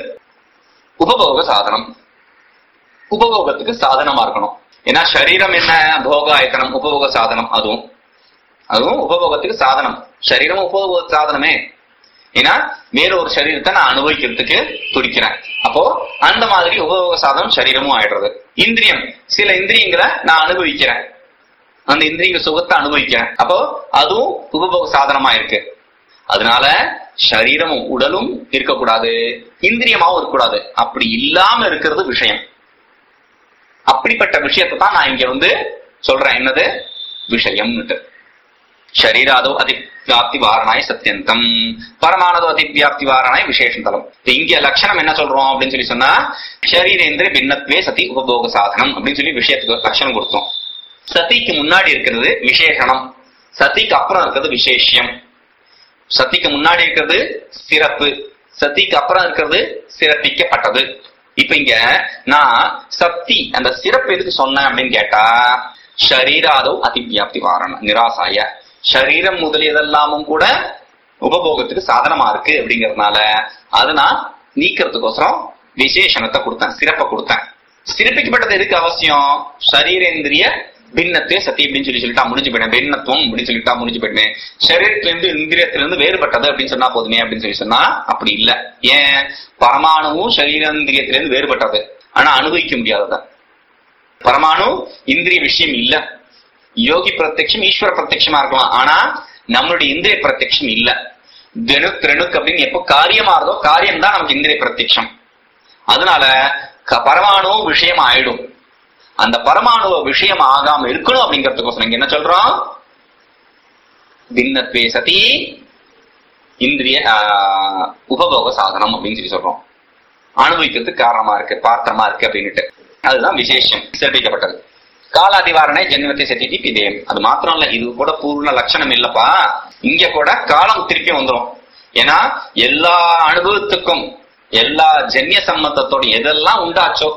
உபபோக சாதனம் உபபோகத்துக்கு சாதனமா இருக்கணும் ஏன்னா சரீரம் என்ன போக ஆயத்தனம் உபபோக சாதனம் அதுவும் அதுவும் உபபோகத்துக்கு சாதனம் சரீரம் உபபோக சாதனமே ஏன்னா வேற ஒரு சரீரத்தை நான் அனுபவிக்கிறதுக்கு துடிக்கிறேன் அப்போ அந்த மாதிரி உபபோக சாதனம் சரீரமும் ஆயிடுறது இந்திரியம் சில இந்திரியங்களை நான் அனுபவிக்கிறேன் அந்த இந்திரிய சுகத்தை அனுபவிக்கிறேன் அப்போ அதுவும் உபபோக சாதனமா இருக்கு அதனால சரீரமும் உடலும் இருக்கக்கூடாது இந்திரியமாவும் இருக்கக்கூடாது அப்படி இல்லாம இருக்கிறது விஷயம் அப்படிப்பட்ட விஷயத்தை தான் நான் இங்க வந்து சொல்றேன் என்னது விஷயம்னுட்டு ஷரீராதோ அதிவியாப்தி வாரணாய சத்தியந்தம் பரமானதோ அதிவியாப்தி வாரணாய விசேஷந்தலம் இங்க லட்சணம் என்ன சொல்றோம் அப்படின்னு சொல்லி சொன்னா ஷரீரேந்திர பின்னத்வே சதி உபபோக சாதனம் அப்படின்னு சொல்லி விஷயத்துக்கு லட்சணம் கொடுத்தோம் சதிக்கு முன்னாடி இருக்கிறது விசேஷணம் சதிக்கு அப்புறம் இருக்கிறது விசேஷம் சதிக்கு முன்னாடி இருக்கிறது சிறப்பு சதிக்கு அப்புறம் இருக்கிறது சிறப்பிக்கப்பட்டது இப்ப இங்க நான் சக்தி அந்த சிறப்பு எதுக்கு சொன்னேன் அப்படின்னு கேட்டா ஷரீராதோ அதிவியாப்தி வாரணம் நிராசாய சரீரம் முதலியதெல்லாமும் கூட உபபோகத்துக்கு சாதனமா இருக்கு அப்படிங்கறதுனால அதை நான் நீக்கிறதுக்கோசரம் விசேஷணத்தை கொடுத்தேன் சிறப்பை கொடுத்தேன் சிறப்பிக்கப்பட்டது எதுக்கு அவசியம் சரீரேந்திரிய பின்னத்தே சத்தி அப்படின்னு சொல்லி சொல்லிட்டா முடிஞ்சு போயிட்டேன் பின்னத்துவம் அப்படின்னு சொல்லிட்டா முடிஞ்சு போயிட்டேன் சரீரத்துல இருந்து இந்திரியத்துல இருந்து வேறுபட்டது அப்படின்னு சொன்னா போதுமே அப்படின்னு சொல்லி சொன்னா அப்படி இல்ல ஏன் பரமாணுவும் சரீரேந்திரியத்துல இருந்து வேறுபட்டது ஆனா அனுபவிக்க முடியாதது பரமாணு இந்திரிய விஷயம் இல்ல யோகி பிரத்யட்சம் ஈஸ்வர பிரத்யட்சமா இருக்கலாம் ஆனா நம்மளுடைய இந்திரிய பிரத்யட்சம் இல்ல தெனுக் திரெணுக் அப்படின்னு எப்போ காரியமாறதோ காரியம் தான் நமக்கு இந்திரிய பிரத்யட்சம் அதனால பரமாணு விஷயம் ஆயிடும் அந்த பரமாணுவ விஷயம் ஆகாம இருக்கணும் அப்படிங்கறதுக்கோசரம் இங்க என்ன சொல்றோம் பின்னத்வே சதி இந்திரிய உபபோக சாதனம் அப்படின்னு சொல்லி சொல்றோம் அனுபவிக்கிறதுக்கு காரணமா இருக்கு பாத்திரமா இருக்கு அப்படின்னுட்டு அதுதான் விசேஷம் சிறப்பிக்கப்பட்டது காலாதிவாரணை ஜென்மத்தை சதி பிதேயம் அது மாத்திரம் இல்ல இது கூட பூர்ண லட்சணம் இல்லப்பா இங்க கூட காலம் திருப்பி வந்துடும் ஏன்னா எல்லா அனுபவத்துக்கும் எல்லா ஜென்ய சம்பந்தத்தோட எதெல்லாம் உண்டாச்சோ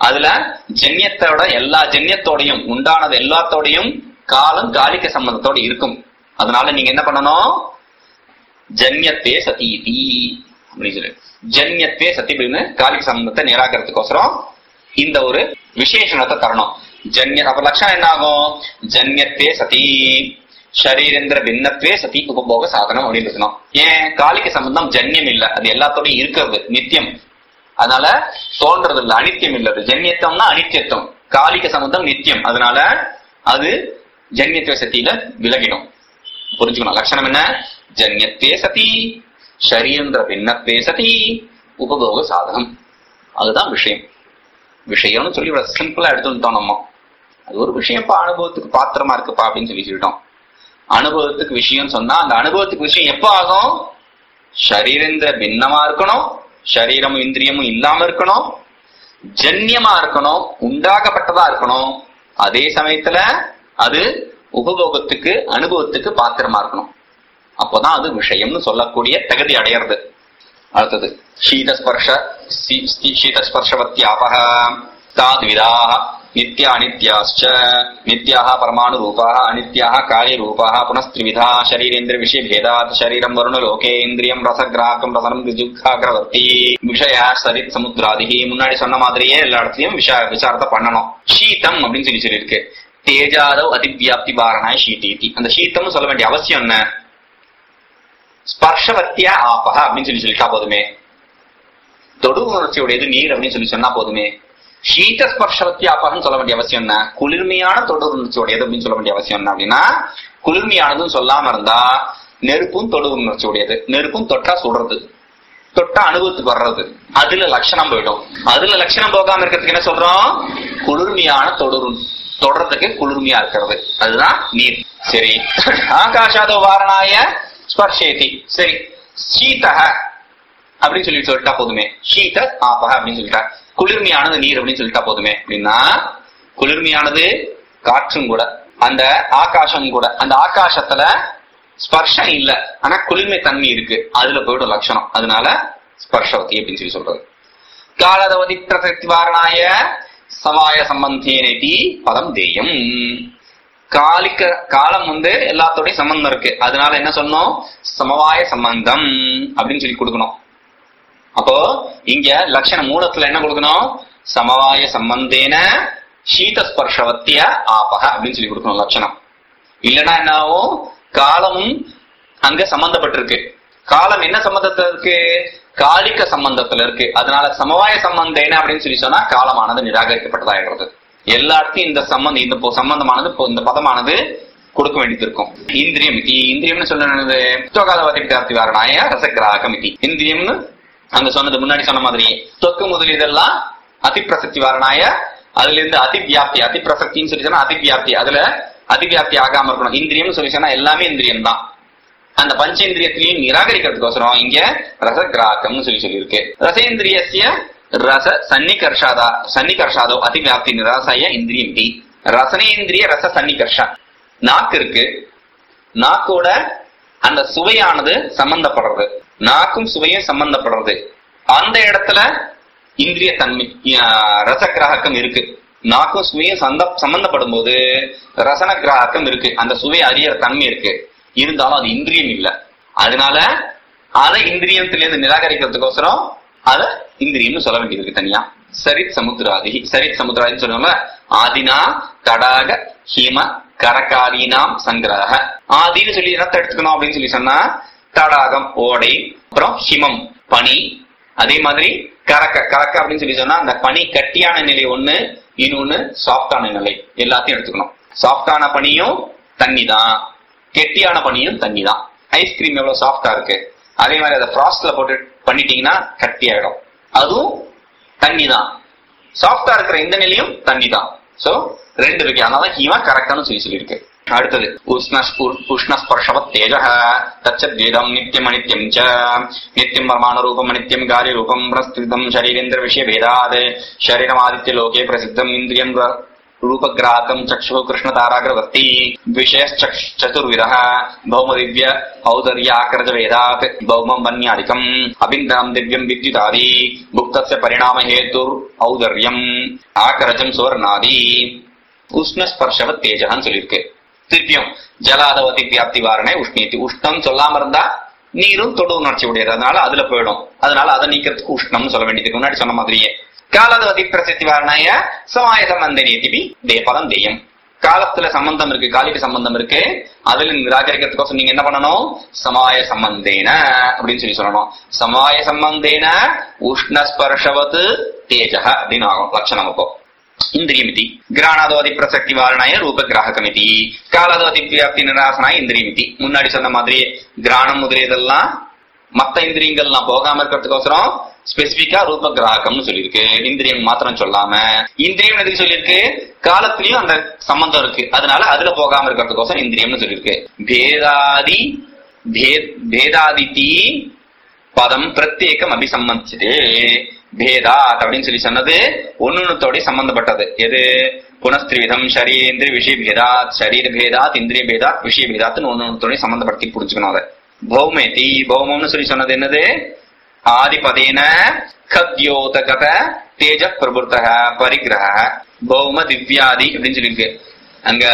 அதுல ஜன்யத்தோட எல்லா ஜன்யத்தோடையும் உண்டானது எல்லாத்தோடையும் காலம் காலிக்க சம்பந்தத்தோட இருக்கும் அதனால நீங்க என்ன பண்ணணும் ஜன்யத்தே சதீதி அப்படின்னு சொல்லி ஜன்யத்தே சதி அப்படின்னு காலிக சம்பந்தத்தை நிராகரத்துக்கோசரம் இந்த ஒரு விசேஷணத்தை தரணும் ஜன்ய அப்ப லட்சணம் என்ன ஆகும் ஜன்யத்தே சதி ஷரீரேந்திர பின்னத்வே சதி உபபோக சாதனம் அப்படின்னு இருக்கணும் ஏன் காலிக சம்பந்தம் ஜன்யம் இல்ல அது எல்லாத்தோடையும் இருக்கிறது நித்தியம் அதனால தோன்றது இல்ல அனித்தியம் இல்லது ஜன்யத்தம்னா அனித்தியத்துவம் காலிக சம்பந்தம் நித்தியம் அதனால அது ஜன்யத்துவ சத்தியில விலகிடும் புரிஞ்சுக்கணும் லட்சணம் என்ன ஜன்யத்தே சதி ஷரீரேந்திர பின்னத்வே சதி உபபோக சாதனம் அதுதான் விஷயம் விஷயம்னு சொல்லி இவ்வளவு சிம்பிளா எடுத்துட்டோம் நம்ம அது ஒரு விஷயம்ப்பா அனுபவத்துக்கு பாத்திரமா இருக்குப்பா அப்படின்னு சொல்லி சொல்லிட்டோம் அனுபவத்துக்கு விஷயம் சொன்னா அந்த அனுபவத்துக்கு விஷயம் எப்ப ஆகும் ஷரீரேந்திர பின்னமா இருக்கணும் ஷரீரமும் இந்திரியமும் இல்லாம இருக்கணும் ஜன்யமா இருக்கணும் உண்டாக்கப்பட்டதா இருக்கணும் அதே சமயத்துல அது உபபோகத்துக்கு அனுபவத்துக்கு பாத்திரமா இருக்கணும் அப்போதான் அது விஷயம்னு சொல்லக்கூடிய தகுதி அடையிறது அடுத்தது ஷீதஸ்பர்ஷ சி- சி- ஷீதஸ்பர்ஷவத்யாபக தாத்விதாக நித்யா அனித்யாश्च நித்யாः परमाणुरूपाः अनित्याः कार्यरूपाः पुनस्त्रिविधा शरीरेन्द्र विषय भेदात् शरीरं वरुणलोके इन्द्रिயம் ரசகிராகம் ரசனம் ரிஜுகாகிரவர்த்தி விஷய சரித் சமுத்திராதிகி முன்னாடி சொன்ன மாதிரியே எல்லா இடத்துலயும் விஷ விசாரத்தை பண்ணணும் ஷீதம் அப்படின்னு சொல்லி சொல்லியிருக்கு தேஜாதவ் அதிவியாப்தி பாரணாய் ஷீதி அந்த ஷீத்தம்னு சொல்ல வேண்டிய அவசியம் என்ன ஸ்பர்ஷவத்தியா ஆபக அப்படின்னு சொல்லி சொல்லிட்டா போதுமே தொடு உணர்ச்சியுடையது நீர் அப்படின்னு சொல்லி சொன்னா போதுமே சீத ஸ்பர்ஷவத்தியா ஆபகன்னு சொல்ல வேண்டிய அவசியம் என்ன குளிர்மையான தொடு உணர்ச்சியுடையது அப்படின்னு சொல்ல வேண்டிய அவசியம் என்ன அப்படின்னா குளிர்மையானதும் சொல்லாம இருந்தா நெருப்பும் தொடு உணர்ச்சியுடையது நெருப்பும் தொட்டா சுடுறது தொட்டா அனுபவத்துக்கு வர்றது அதுல லட்சணம் போயிடும் அதுல லட்சணம் போகாம இருக்கிறதுக்கு என்ன சொல்றோம் குளிர்மையான தொடர் தொடர்றதுக்கு குளிர்மையா இருக்கிறது அதுதான் நீர் சரி ஆகாஷாத வாரணாய ஸ்பர்ஷேதி சரி சீதக அப்படின்னு சொல்லி சொல்லிட்டா போதுமே சீத ஆபக அப்படின்னு சொல்லிட்டா குளிர்மையானது நீர் அப்படின்னு சொல்லிட்டா போதுமே அப்படின்னா குளிர்மையானது காற்றும் கூட அந்த ஆகாசம் கூட அந்த ஆகாசத்துல ஸ்பர்ஷம் இல்ல ஆனா குளிர்மை தன்மை இருக்கு அதுல போயிடும் லட்சணம் அதனால ஸ்பர்ஷவதி அப்படின்னு சொல்லி சொல்றது காலதவதி பிரசக்தி வாரணாய சமாய சம்பந்தேனேதி பதம் தேயம் காலிக்க காலம் வந்து எல்லாத்தோடய சம்பந்தம் இருக்கு அதனால என்ன சொன்னோம் சமவாய சம்பந்தம் அப்படின்னு சொல்லி கொடுக்கணும் அப்போ இங்க லட்சண மூலத்துல என்ன கொடுக்கணும் சமவாய சம்பந்தேன சீதஸ்பர்ஷவத்திய ஆபக அப்படின்னு சொல்லி கொடுக்கணும் லட்சணம் இல்லைன்னா என்ன ஆகும் காலமும் அங்க சம்பந்தப்பட்டிருக்கு காலம் என்ன சம்பந்தத்துல இருக்கு காலிக்க சம்பந்தத்துல இருக்கு அதனால சமவாய சம்பந்தேன அப்படின்னு சொல்லி சொன்னா காலமானது நிராகரிக்கப்பட்டதாகிறது எல்லா இடத்தையும் இந்த சம்பந்தம் இந்த பொ- சம்பந்தமானது பொ- இந்த பதமானது கொடுக்க வேண்டியது இருக்கும் இந்திரியம் இதி இந்திரியம்னு சொல்றது தொகாலவதி வித்யார்த்தி வாரணாய ரசகிராகம் இதி இந்திரியம்னு அங்க சொன்னது முன்னாடி சொன்ன மாதிரியே தொக்கு முதல் இதெல்லாம் அதிப்பிரசக்தி வாரணாய அதுல இருந்து அதிவியாப்தி அதிப்பிரசக்தின்னு சொல்லி சொன்னா அதிவியாப்தி அதுல அதிவியாப்தி ஆகாம இருக்கணும் இந்திரியம்னு சொல்லி சொன்னா எல்லாமே இந்திரியம் தான் அந்த பஞ்சேந்திரியத்திலையும் நிராகரிக்கிறதுக்கோசரம் இங்க ரசகிராக்கம்னு சொல்லி சொல்லியிருக்கு ரசேந்திரியசிய ரச சன்னிகர்ஷாதா சன்னிகர்ஷாதோ அதிவியாப்தி நிராசாய இந்திரியம் இதி ரசனேந்திரிய ரச சன்னிகர்ஷா நாக்கு இருக்கு நாக்கோட அந்த சுவையானது சம்பந்தப்படுறது நாக்கும் சுவையும் சம்பந்தப்படுறது அந்த இடத்துல இந்திரிய தன்மை ஆஹ், ரசகிராகம் இருக்கு நாக்கும் சுவையும் சந்த சம்பந்தப்படும் போது ரசன கிராகம் இருக்கு அந்த சுவை அறியற தன்மை இருக்கு இருந்தாலும் அது இந்திரியம் இல்ல அதனால அதை இந்திரியத்திலிருந்து நிராகரிக்கிறதுக்கோசரம் அத இந்திரியம்னு சொல்ல வேண்டியது தனியா சரித் சமுத்திராதி சரித் சமுத்திராதின்னு சொல்லுவாங்க ஆதினா தடாக ஹிம கரகாதீனாம் சங்கிரக ஆதின்னு சொல்லி என்னத்தை எடுத்துக்கணும் அப்படின்னு சொல்லி சொன்னா தடாகம் ஓடை அப்புறம் ஹிமம் பனி அதே மாதிரி கரக்க கரக்க அப்படின்னு சொல்லி சொன்னா அந்த பனி கட்டியான நிலை ஒண்ணு இன்னொன்னு சாஃப்டான நிலை எல்லாத்தையும் எடுத்துக்கணும் சாஃப்டான பனியும் தண்ணி தான் கெட்டியான பனியும் தண்ணி தான் ஐஸ்கிரீம் எவ்வளவு சாஃப்டா இருக்கு அதே மாதிரி அதை ஃப்ராஸ்ட்ல போட்டு பண்ணிட்டீங்கன்னா கட்டி ஆயிடும் அதுவும் தண்ணி தான் சாஃப்டா இருக்கிற இந்த நிலையும் தண்ணி தான் சோ ரெண்டு இருக்கு அதனால ஹீமா கரெக்டானு சொல்லி சொல்லியிருக்கு அடுத்தது உஷ்ண உஷ்ணஸ்பர்ஷவத் தேஜ தச்சத்வேதம் நித்தியம் அனித்யம் ச நித்தியம் பரமாணு ரூபம் அனித்யம் காரிய ரூபம் பிரஸ்திதம் சரீரேந்திர விஷய பேதாத் சரீரம் ஆதித்ய லோகே பிரசித்தம் இந்திரியம் ர- ரூபகிராகம் சக்ஷு கிருஷ்ண தாராகிரவர்த்தி விஷய சதுர்விதः பௌமதிவ்ய ஔதர்யாக்கிரஜ வேதாத் பௌமம் வன்யாதிகம் அபிந்தனம் திவ்யம் வித்யுதாதி புக்தஸ்ய பரிணாம ஹேதுர் ஔதர்யம் ஆக்கரஜம் சுவர்ணாதி உஷ்ணஸ்பர்ஷவத் தேஜகான்னு சொல்லியிருக்கு திருப்பியும் ஜலாதவதி வியாப்தி வாரணை உஷ்ணீதி உஷ்ணம் சொல்லாம இருந்தா நீரும் தொடு உணர்ச்சி உடையது அதனால அதுல போயிடும் அதனால அதை நீக்கிறதுக்கு உஷ்ணம்னு சொல்ல வேண்டியதுக்கு முன்னாடி சொன்ன மாதிரியே காலதவதி பிரசித்தி வாரணாய சமாய சம்பந்த நீதிபி தேபதம் தேயம் காலத்துல சம்பந்தம் இருக்கு காலிக்கு சம்பந்தம் இருக்கு அதுல நிராகரிக்கிறதுக்கோசம் நீங்க என்ன பண்ணணும் சமாய சம்பந்தேன அப்படின்னு சொல்லி சொல்லணும் சமாய சம்பந்தேன உஷ்ணஸ்பர்ஷவத் தேஜக அப்படின்னு ஆகும் லட்சணம் அப்போ இந்திரியமிதி கிராணாதோதி பிரசக்தி வாரணாய ரூப கிராகமிதி காலதோதி வியாப்தி நிராசனாய இந்திரியமிதி முன்னாடி சொன்ன மாதிரி கிராணம் முதலியதெல்லாம் மத்த இந்திரியங்கள்லாம் போகாம இருக்கிறதுக்கோசரம் ஸ்பெசிபிக்கா ரூப கிராகம்னு சொல்லியிருக்கு இந்திரியம் மாத்திரம் சொல்லாம இந்திரியம் எதுக்கு சொல்லியிருக்கு காலத்திலயும் அந்த சம்பந்தம் இருக்கு அதனால அதுல போகாம இருக்கிறதுக்கோசரம் இந்திரியம்னு சொல்லியிருக்கு பேதாதி பேதாதித்தி பதம் பிரத்யேகம் அபிசம்பந்திச்சது பேதாத் அப்படின்னு சொல்லி சொன்னது ஒன்னொன்னத்தோட சம்பந்தப்பட்டது எது புனஸ்திரிவிதம் ஷரீரேந்திர விஷய பேதாத் ஷரீர பேதாத் இந்திரிய பேதாத் விஷய பேதாத்னு ஒன்னொன்னத்தோட சம்பந்தப்படுத்தி புரிஞ்சுக்கணும் அதை பௌமேதி பௌமம்னு சொல்லி சொன்னது என்னது ஆதிபதேன கத்யோதகத தேஜ பிரபுத்தக பரிகிரக பௌம திவ்யாதி அப்படின்னு சொல்லியிருக்கு அங்க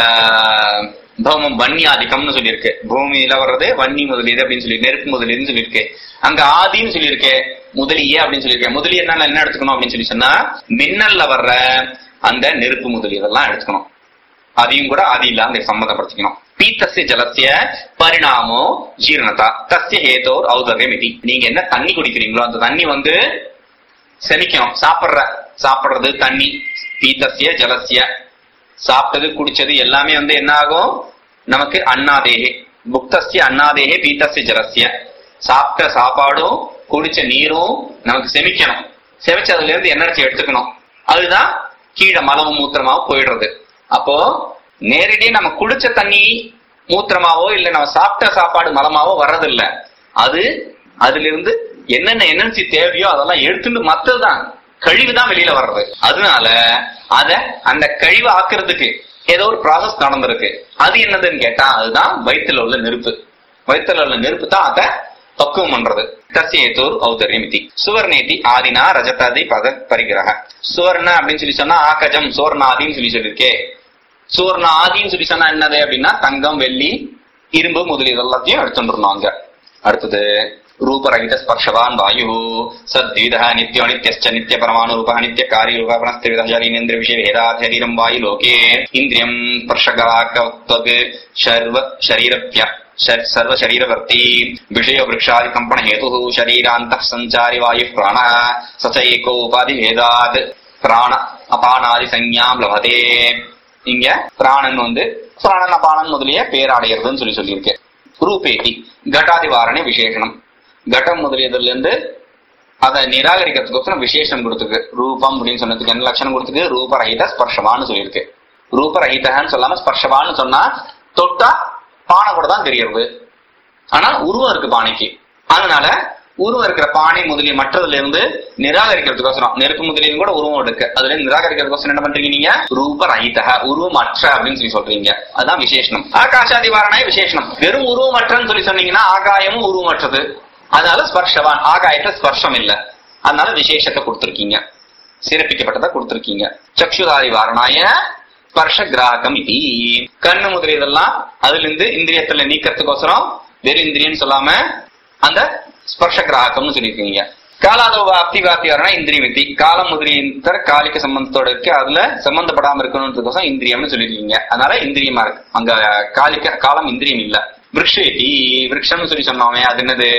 பௌமம் வன்னியாதிக்கம்னு சொல்லியிருக்கு பூமியில வர்றது வன்னி முதலீடு அப்படின்னு சொல்லி நெருப்பு முதலீடுன்னு சொல்லியிருக்கு அங்க ஆதின்னு சொல்லியிருக்கு முதலிய அப்படின்னு சொல்லியிருக்கேன் முதலிய என்ன என்ன எடுத்துக்கணும் அப்படின்னு சொல்லி சொன்னா மின்னல்ல வர்ற அந்த நெருப்பு முதலியதெல்லாம் எடுத்துக்கணும் அதையும் கூட ஆதி இல்லாம சம்மந்தப்படுத்திக்கணும் பீத்தசிய ஜலசிய பரிணாமோ ஜீரணதா தசிய ஹேதோர் ஔதர்யம் இது நீங்க என்ன தண்ணி குடிக்கிறீங்களோ அந்த தண்ணி வந்து செமிக்கணும் சாப்பிடுற சாப்பிடுறது தண்ணி பீத்தசிய ஜலசிய சாப்பிட்டது குடிச்சது எல்லாமே வந்து என்ன ஆகும் நமக்கு அண்ணாதேகே புக்தசிய அண்ணாதேகே பீத்தசிய ஜலசிய சாப்பிட்ட சாப்பாடும் குடிச்ச நீரும் நமக்கு செமிக்கணும் செமிச்சு அதுல இருந்து எனர்ஜி எடுத்துக்கணும் அதுதான் கீழே மலமும் மூத்திரமாவும் போயிடுறது அப்போ நேரடியா நம்ம குடிச்ச தண்ணி மூத்திரமாவோ இல்ல நம்ம சாப்பிட்ட சாப்பாடு மலமாவோ வர்றதில்ல அது அதுல இருந்து என்னென்ன எனர்ஜி தேவையோ அதெல்லாம் எடுத்துட்டு மத்ததுதான் கழிவு தான் வெளியில வர்றது அதனால அத அந்த கழிவு ஆக்குறதுக்கு ஏதோ ஒரு ப்ராசஸ் நடந்திருக்கு அது என்னதுன்னு கேட்டா அதுதான் வயிற்றுல உள்ள நெருப்பு வயிற்றுல உள்ள நெருப்பு தான் அதை பக்குவம் பண்றது தசியேத்தூர் ஔதர்யமிதி சுவர்ணேதி ஆதினா ரஜதாதி பத பரிகிரக சுவர்ண அப்படின்னு சொல்லி சொன்னா ஆகஜம் சுவர்ணாதின்னு சொல்லி சொல்லியிருக்கே சுவர்ண ஆதின்னு சொல்லி சொன்னா என்னது அப்படின்னா தங்கம் வெள்ளி இரும்பு முதலிய எல்லாத்தையும் எடுத்துட்டு அங்க அடுத்தது ரூபரகித ஸ்பர்ஷவான் வாயு சத்வித நித்யோ நித்யஸ்ச நித்ய பரமாணு ரூப நித்ய காரிய ரூப புனஸ்திவித ஷரீரேந்திர விஷய வேதாத் சரீரம் வாயு லோகே இந்திரியம் ஸ்பர்ஷகாக்கத்வக் சர்வ சரீரப்ய सर्व शरीरवर्ती विषय वृक्षादि कंपन हेतु शरीरांत संचारी वायु प्राण स च एको उपाधि भेदात பிராண அபானாதி சஞ்ஞாம் லபதே இங்க பிராணன் வந்து பிராணன் அபானன் முதலிய பேரடைகிறதுன்னு சொல்லி சொல்லியிருக்கு ரூபேதி கட்டாதிவாரணை விசேஷனம் கட்டம் முதலியதுல இருந்து அதை நிராகரிக்கிறதுக்கோசரம் விசேஷம் கொடுத்துருக்கு ரூபம் அப்படின்னு சொன்னதுக்கு என்ன லட்சணம் கொடுத்துருக்கு ரூபரஹித ஸ்பர்ஷவான்னு சொல்லியிருக்கு ரூபரஹிதன்னு சொல்லாம ஸ்பர்ஷவான்னு சொன்னா தொட்டா பானை கூட தான் தெரியறது ஆனா உருவம் இருக்கு பானைக்கு அதனால உருவம் இருக்கிற பானை முதலிய மற்றதுல இருந்து நிராகரிக்கிறதுக்கோசரம் நெருப்பு முதலியும் கூட உருவம் இருக்கு அதுல இருந்து நிராகரிக்கிறதுக்கோசரம் என்ன பண்றீங்க நீங்க ரூப ரஹிதக உருவமற்ற அப்படின்னு சொல்லி சொல்றீங்க அதுதான் விசேஷனம் ஆகாஷாதிவாரணாய விசேஷனம் வெறும் உருவமற்றன்னு சொல்லி சொன்னீங்கன்னா ஆகாயமும் உருவமற்றது அதனால ஸ்பர்ஷவான் ஆகாயத்துல ஸ்பர்ஷம் இல்ல அதனால விசேஷத்தை கொடுத்திருக்கீங்க சிறப்பிக்கப்பட்டதை கொடுத்திருக்கீங்க சக்ஷுதாதி வாரணாய ஸ்பர்ஷ கிராகம் இது கண்ணு முதலியதெல்லாம் அதுல இருந்து இந்திரியத்துல நீக்கிறதுக்கோசரம் வெறும் இந்திரியன்னு சொல்லாம அந்த ஸ்பர்ஷ கிராகம்னு சொல்லியிருக்கீங்க காலாதவ அப்திகாத்தி வரனா இந்திரியமித்தி காலம் முதலியத்தர காலிக்க சம்பந்தத்தோட இருக்கு அதுல சம்பந்தப்படாம இருக்கணும்ன்றதுக்கோசம் இந்திரியம்னு சொல்லியிருக்கீங்க அதனால இந்திரியமா இருக்கு அங்க காலிக்க காலம் இந்திரியம் இல்ல விரக்ஷேதி விரக்ஷம்னு சொல்லி சொன்னோமே அது என்னது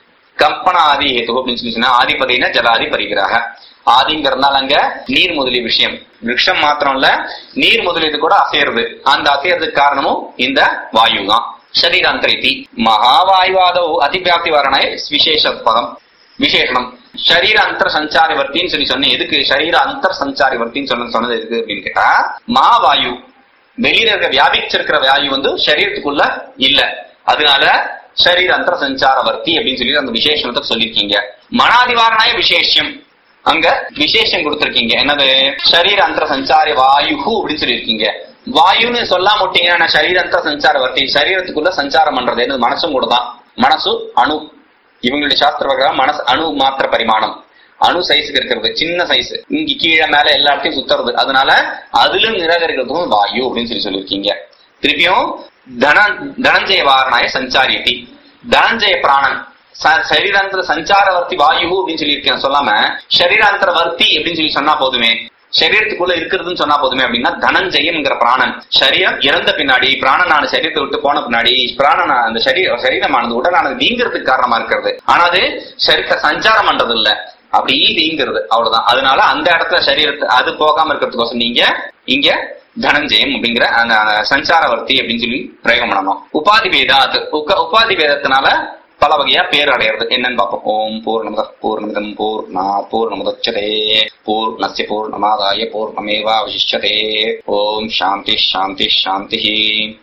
கம்பனாதி ஹேத்து அப்படின்னு சொல்லி சொன்னா ஆதிபதினா ஜலாதி பரிகிறாக ஆதிங்கிறதுனால அங்க நீர் முதலிய விஷயம் விரக்ஷம் மாத்திரம் இல்ல நீர் முதலியது கூட அசையறது அந்த அசையறதுக்கு காரணமும் இந்த வாயு தான் ಶರೀರಾಂತರಿತಿ ಮಹಾವಾಯುವಾದವು ಅತಿವ್ಯಾಪ್ತಿ ವರ್ಣೆ ವಿಶೇಷ ಪದಂ விசேஷனம் சரீர அந்தர சஞ்சாரி வர்த்தின்னு சொல்லி சொன்னேன் எதுக்கு சரீர அந்தர் சஞ்சாரி வர்த்தின்னு சொன்ன சொன்னது எதுக்கு அப்படின்னு கேட்டா மகாவாயு வெளியில இருக்க வியாபிச்சிருக்கிற வாயு வந்து சரீரத்துக்குள்ள இல்ல அதனால சரீர அந்தர சஞ்சார வர்த்தி அப்படின்னு சொல்லி அந்த விசேஷணத்தை சொல்லியிருக்கீங்க மனாதிவாரணாய விசேஷம் அங்க விசேஷம் கொடுத்திருக்கீங்க என்னது சரீர அந்தர சஞ்சாரி வாயு அப்படின்னு சொல்லியிருக்கீங்க வாயுன்னு சொல்லாம விட்டீங்கன்னா சரீரந்த சஞ்சார வர்த்தி சரீரத்துக்குள்ள சஞ்சாரம் பண்றது என்னது மனசும் கூட தான் மனசு அணு இவங்களுடைய சாஸ்திர பிரகாரம் மனசு அணு மாத்திர பரிமாணம் அணு சைஸுக்கு இருக்கிறது சின்ன சைஸ் இங்க கீழே மேல எல்லா இடத்தையும் சுத்துறது அதனால அதிலும் நிராகரிக்கிறதுக்கும் வாயு அப்படின்னு சொல்லி சொல்லியிருக்கீங்க திருப்பியும் தன தனஞ்சய வாரணாய சஞ்சாரிட்டி தனஞ்சய பிராணன் ச- சரீராந்தர சஞ்சாரவர்த்தி வாயு அப்படின்னு சொல்லியிருக்கேன் சொல்லாம சரீராந்தர வர்த்தி அப்படின்னு சொல்லி சொன்னா போதுமே சரீரத்துக்குள்ள இருக்கிறதுன்னு சொன்னா போதுமே அப்படின்னா தனஞ்சயம்ங்கிற பிராணன் சரீரம் இறந்த பின்னாடி பிராணனான சரீரத்தை விட்டு போன பின்னாடி பிராணன அந்த சரீர சரீரமானது உடலானது நீங்கிறதுக்கு காரணமா இருக்கிறது ஆனா அது சரீரத்தை சஞ்சாரம் பண்றது இல்ல அப்படியே நீங்கிறது அவ்வளவுதான் அதனால அந்த இடத்துல சரீரத்தை அது போகாம இருக்கிறதுக்கோசம் நீங்க இங்க தனஞ்சயம் அப்படிங்கிற அந்த அந்த சஞ்சாரவர்த்தி அப்படின்னு சொல்லி பிரயோகம் பண்ணணும் உபாதி வேதாத் உக்க- உபாதி வேதத்தினால பல வகையா பேர் அடையிறது என்னன்னு பார்ப்போம் ஓம் பூர்ணமத பூர்ணமிதம் பூர்ணா பூர்ணமுதச்சதே பூர்ணஸ்ய பூர்ணமாதாய பூர்ணமேவா அவசிஷ்யதே ஓம் சாந்தி சாந்தி சாந்தி